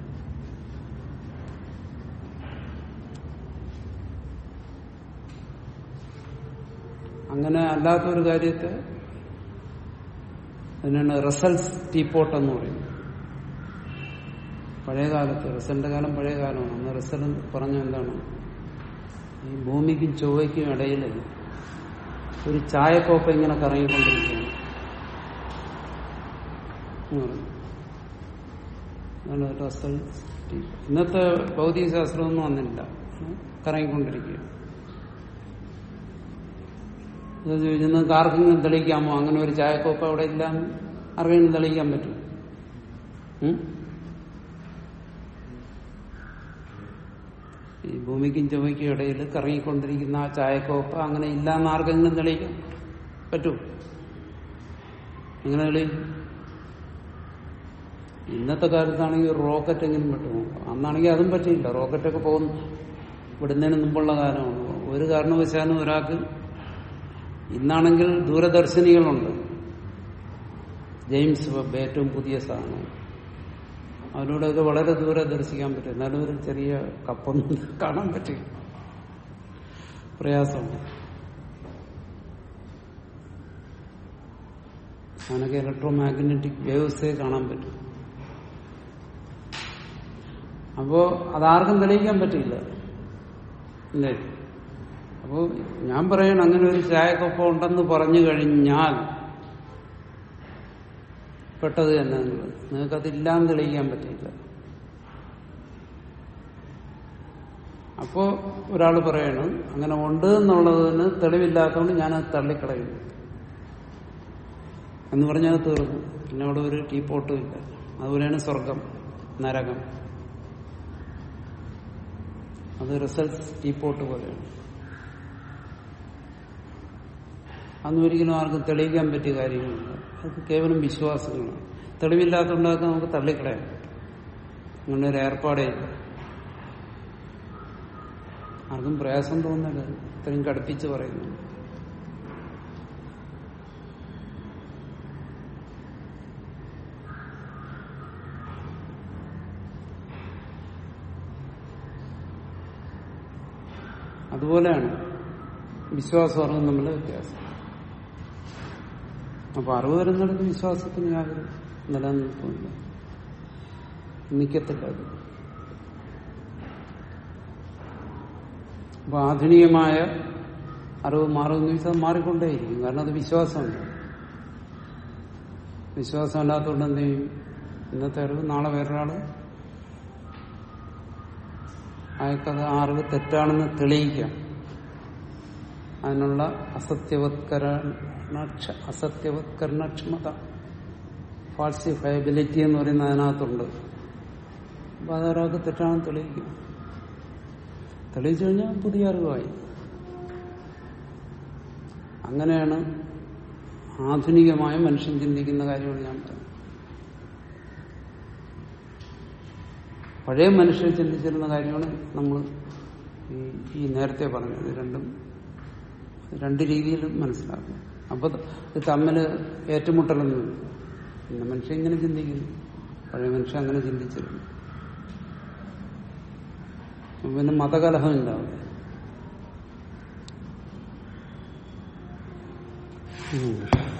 അങ്ങനെ അല്ലാത്ത ഒരു കാര്യത്തെ അതിനാണ് റിസൾട്ട്സ് ടീപ്പോട്ട് എന്ന് പറയുന്നത് പഴയ കാലത്ത് റിസൾട്ടിന്റെ കാലം പഴയ കാലമാണ് അന്ന് റിസൾട്ട് പറഞ്ഞ എന്താണ് ഈ ഭൂമിക്കും ചൊവ്വയ്ക്കും ഇടയിൽ ഒരു ചായക്കോപ്പ ഇങ്ങനെ കറങ്ങിക്കൊണ്ടിരിക്കുകയാണ് എന്ന് പറഞ്ഞു. അതാണ് റിസൾട്ട്സ് ടീപ്പ്. ഇന്നത്തെ ഭൗതിക ശാസ്ത്രമൊന്നും വന്നില്ല കറങ്ങിക്കൊണ്ടിരിക്കുക ഇത് ചോദിച്ചു നിങ്ങൾക്ക് ആർക്കെങ്കിലും തെളിയിക്കാമോ അങ്ങനെ ഒരു ചായക്കോപ്പ അവിടെ ഇല്ല എന്ന് ആർക്കെങ്കിലും തെളിയിക്കാൻ പറ്റും ഉം? ഈ ഭൂമിക്കും ചൊവ്വയ്ക്കും ഇടയിൽ കറങ്ങിക്കൊണ്ടിരിക്കുന്ന ആ ചായക്കോപ്പ അങ്ങനെ ഇല്ല എന്ന് ആർക്കെങ്കിലും തെളിയിക്കാൻ പറ്റൂ എങ്ങനെ തെളിയിക്കും ഇന്നത്തെ കാലത്താണെങ്കിൽ റോക്കറ്റ് എങ്കിലും പറ്റുമോ അന്നാണെങ്കിൽ അതും പറ്റിയില്ല റോക്കറ്റൊക്കെ പോകുന്നു വിടുന്നതിന് മുമ്പുള്ള കാലമാണ് ഒരു കാരണവശാലും ഒരാൾക്ക് ഇന്നാണെങ്കിൽ ദൂരദർശിനികളുണ്ട് ജെയിംസ് വെബ് ഏറ്റവും പുതിയ സാധനം അതിലൂടെയൊക്കെ വളരെ ദൂരെ ദർശിക്കാൻ പറ്റും എന്നാലും ഒരു ചെറിയ കപ്പൊന്നും കാണാൻ പറ്റും പ്രയാസമുണ്ട് അവനൊക്കെ ഇലക്ട്രോ മാഗ്നറ്റിക് വേവ്സേ കാണാൻ പറ്റും അപ്പോ അതാർക്കും തെളിയിക്കാൻ പറ്റില്ല അല്ലേ അപ്പോ ഞാൻ പറയണം അങ്ങനെ ഒരു ചായക്കൊപ്പം ഉണ്ടെന്ന് പറഞ്ഞു കഴിഞ്ഞാൽ പെട്ടത് തന്നെ നിങ്ങൾ നിങ്ങൾക്കതില്ലാന്ന് തെളിയിക്കാൻ പറ്റില്ല അപ്പോ ഒരാൾ പറയണം അങ്ങനെ ഉണ്ട് എന്നുള്ളതിന് തെളിവില്ലാത്തതുകൊണ്ട് ഞാനത് തള്ളിക്കളയുന്നു എന്ന് പറഞ്ഞാൽ തീർന്നു പിന്നെ അവിടെ ഒരു ടീ പോട്ടും ഇല്ല അതുപോലെയാണ് സ്വർഗം നരകം അത് റിസൾട്ട് ടീ പോട്ട് പോലെയാണ് അതൊന്നും ഒരിക്കലും ആർക്കും തെളിയിക്കാൻ പറ്റിയ കാര്യങ്ങളില്ല അത് കേവലം വിശ്വാസങ്ങളാണ് തെളിവില്ലാത്തതുകൊണ്ടൊക്കെ നമുക്ക് തള്ളിക്കളയാൻ പറ്റും അങ്ങനെ ഒരു ഏർപ്പാടേ ഇല്ല ആർക്കും പ്രയാസം തോന്നില്ല ഇത്രയും കടുപ്പിച്ച് പറയുന്നു അതുപോലെയാണ് വിശ്വാസം അറിവും തമ്മിൽ വ്യത്യാസം അപ്പൊ അറിവ് വരുന്നിടത്ത് വിശ്വാസത്തിന് യാതൊരു നിലനിൽപ്പില്ല നിൽക്കത്തില്ല അത് അപ്പൊ ആധുനികമായ അറിവ് മാറുമെന്ന് ചോദിച്ചാൽ അത് മാറിക്കൊണ്ടേയിരിക്കും കാരണം അത് വിശ്വാസമുണ്ട് വിശ്വാസമല്ലാത്തതുകൊണ്ട് എന്ത് ചെയ്യും ഇന്നത്തെ അറിവ് നാളെ വേറൊരാള് അയാൾക്കത് ആ അറിവ് തെറ്റാണെന്ന് തെളിയിക്കാം അതിനുള്ള അസത്യവത്കരണ അസത്യവത്കരണക്ഷമത ഫാൾസിഫയബിലിറ്റി എന്ന് പറയുന്ന അതിനകത്തുണ്ട് അപ്പൊ അതൊരാൾക്ക് തെറ്റാണെന്ന് തെളിയിക്കാം തെളിയിച്ചു കഴിഞ്ഞാൽ പുതിയ അറിവായി അങ്ങനെയാണ് ആധുനികമായ മനുഷ്യൻ ചിന്തിക്കുന്ന കാര്യമാണ് ഞാൻ പറയുന്നത് പഴയ മനുഷ്യർ ചിന്തിച്ചിരുന്ന കാര്യമാണ് നമ്മൾ ഈ ഈ നേരത്തെ പറഞ്ഞത് രണ്ടും രണ്ട് രീതിയിലും മനസ്സിലാക്കും അപ്പൊ ഇത് തമ്മിൽ ഏറ്റുമുട്ടലൊന്നും പിന്നെ മനുഷ്യൻ ഇങ്ങനെ ചിന്തിക്കുന്നു പഴയ മനുഷ്യൻ അങ്ങനെ ചിന്തിച്ചിരുന്നു അപ്പൊ പിന്നെ മതകലഹം ഉണ്ടാവില്ല ഉം.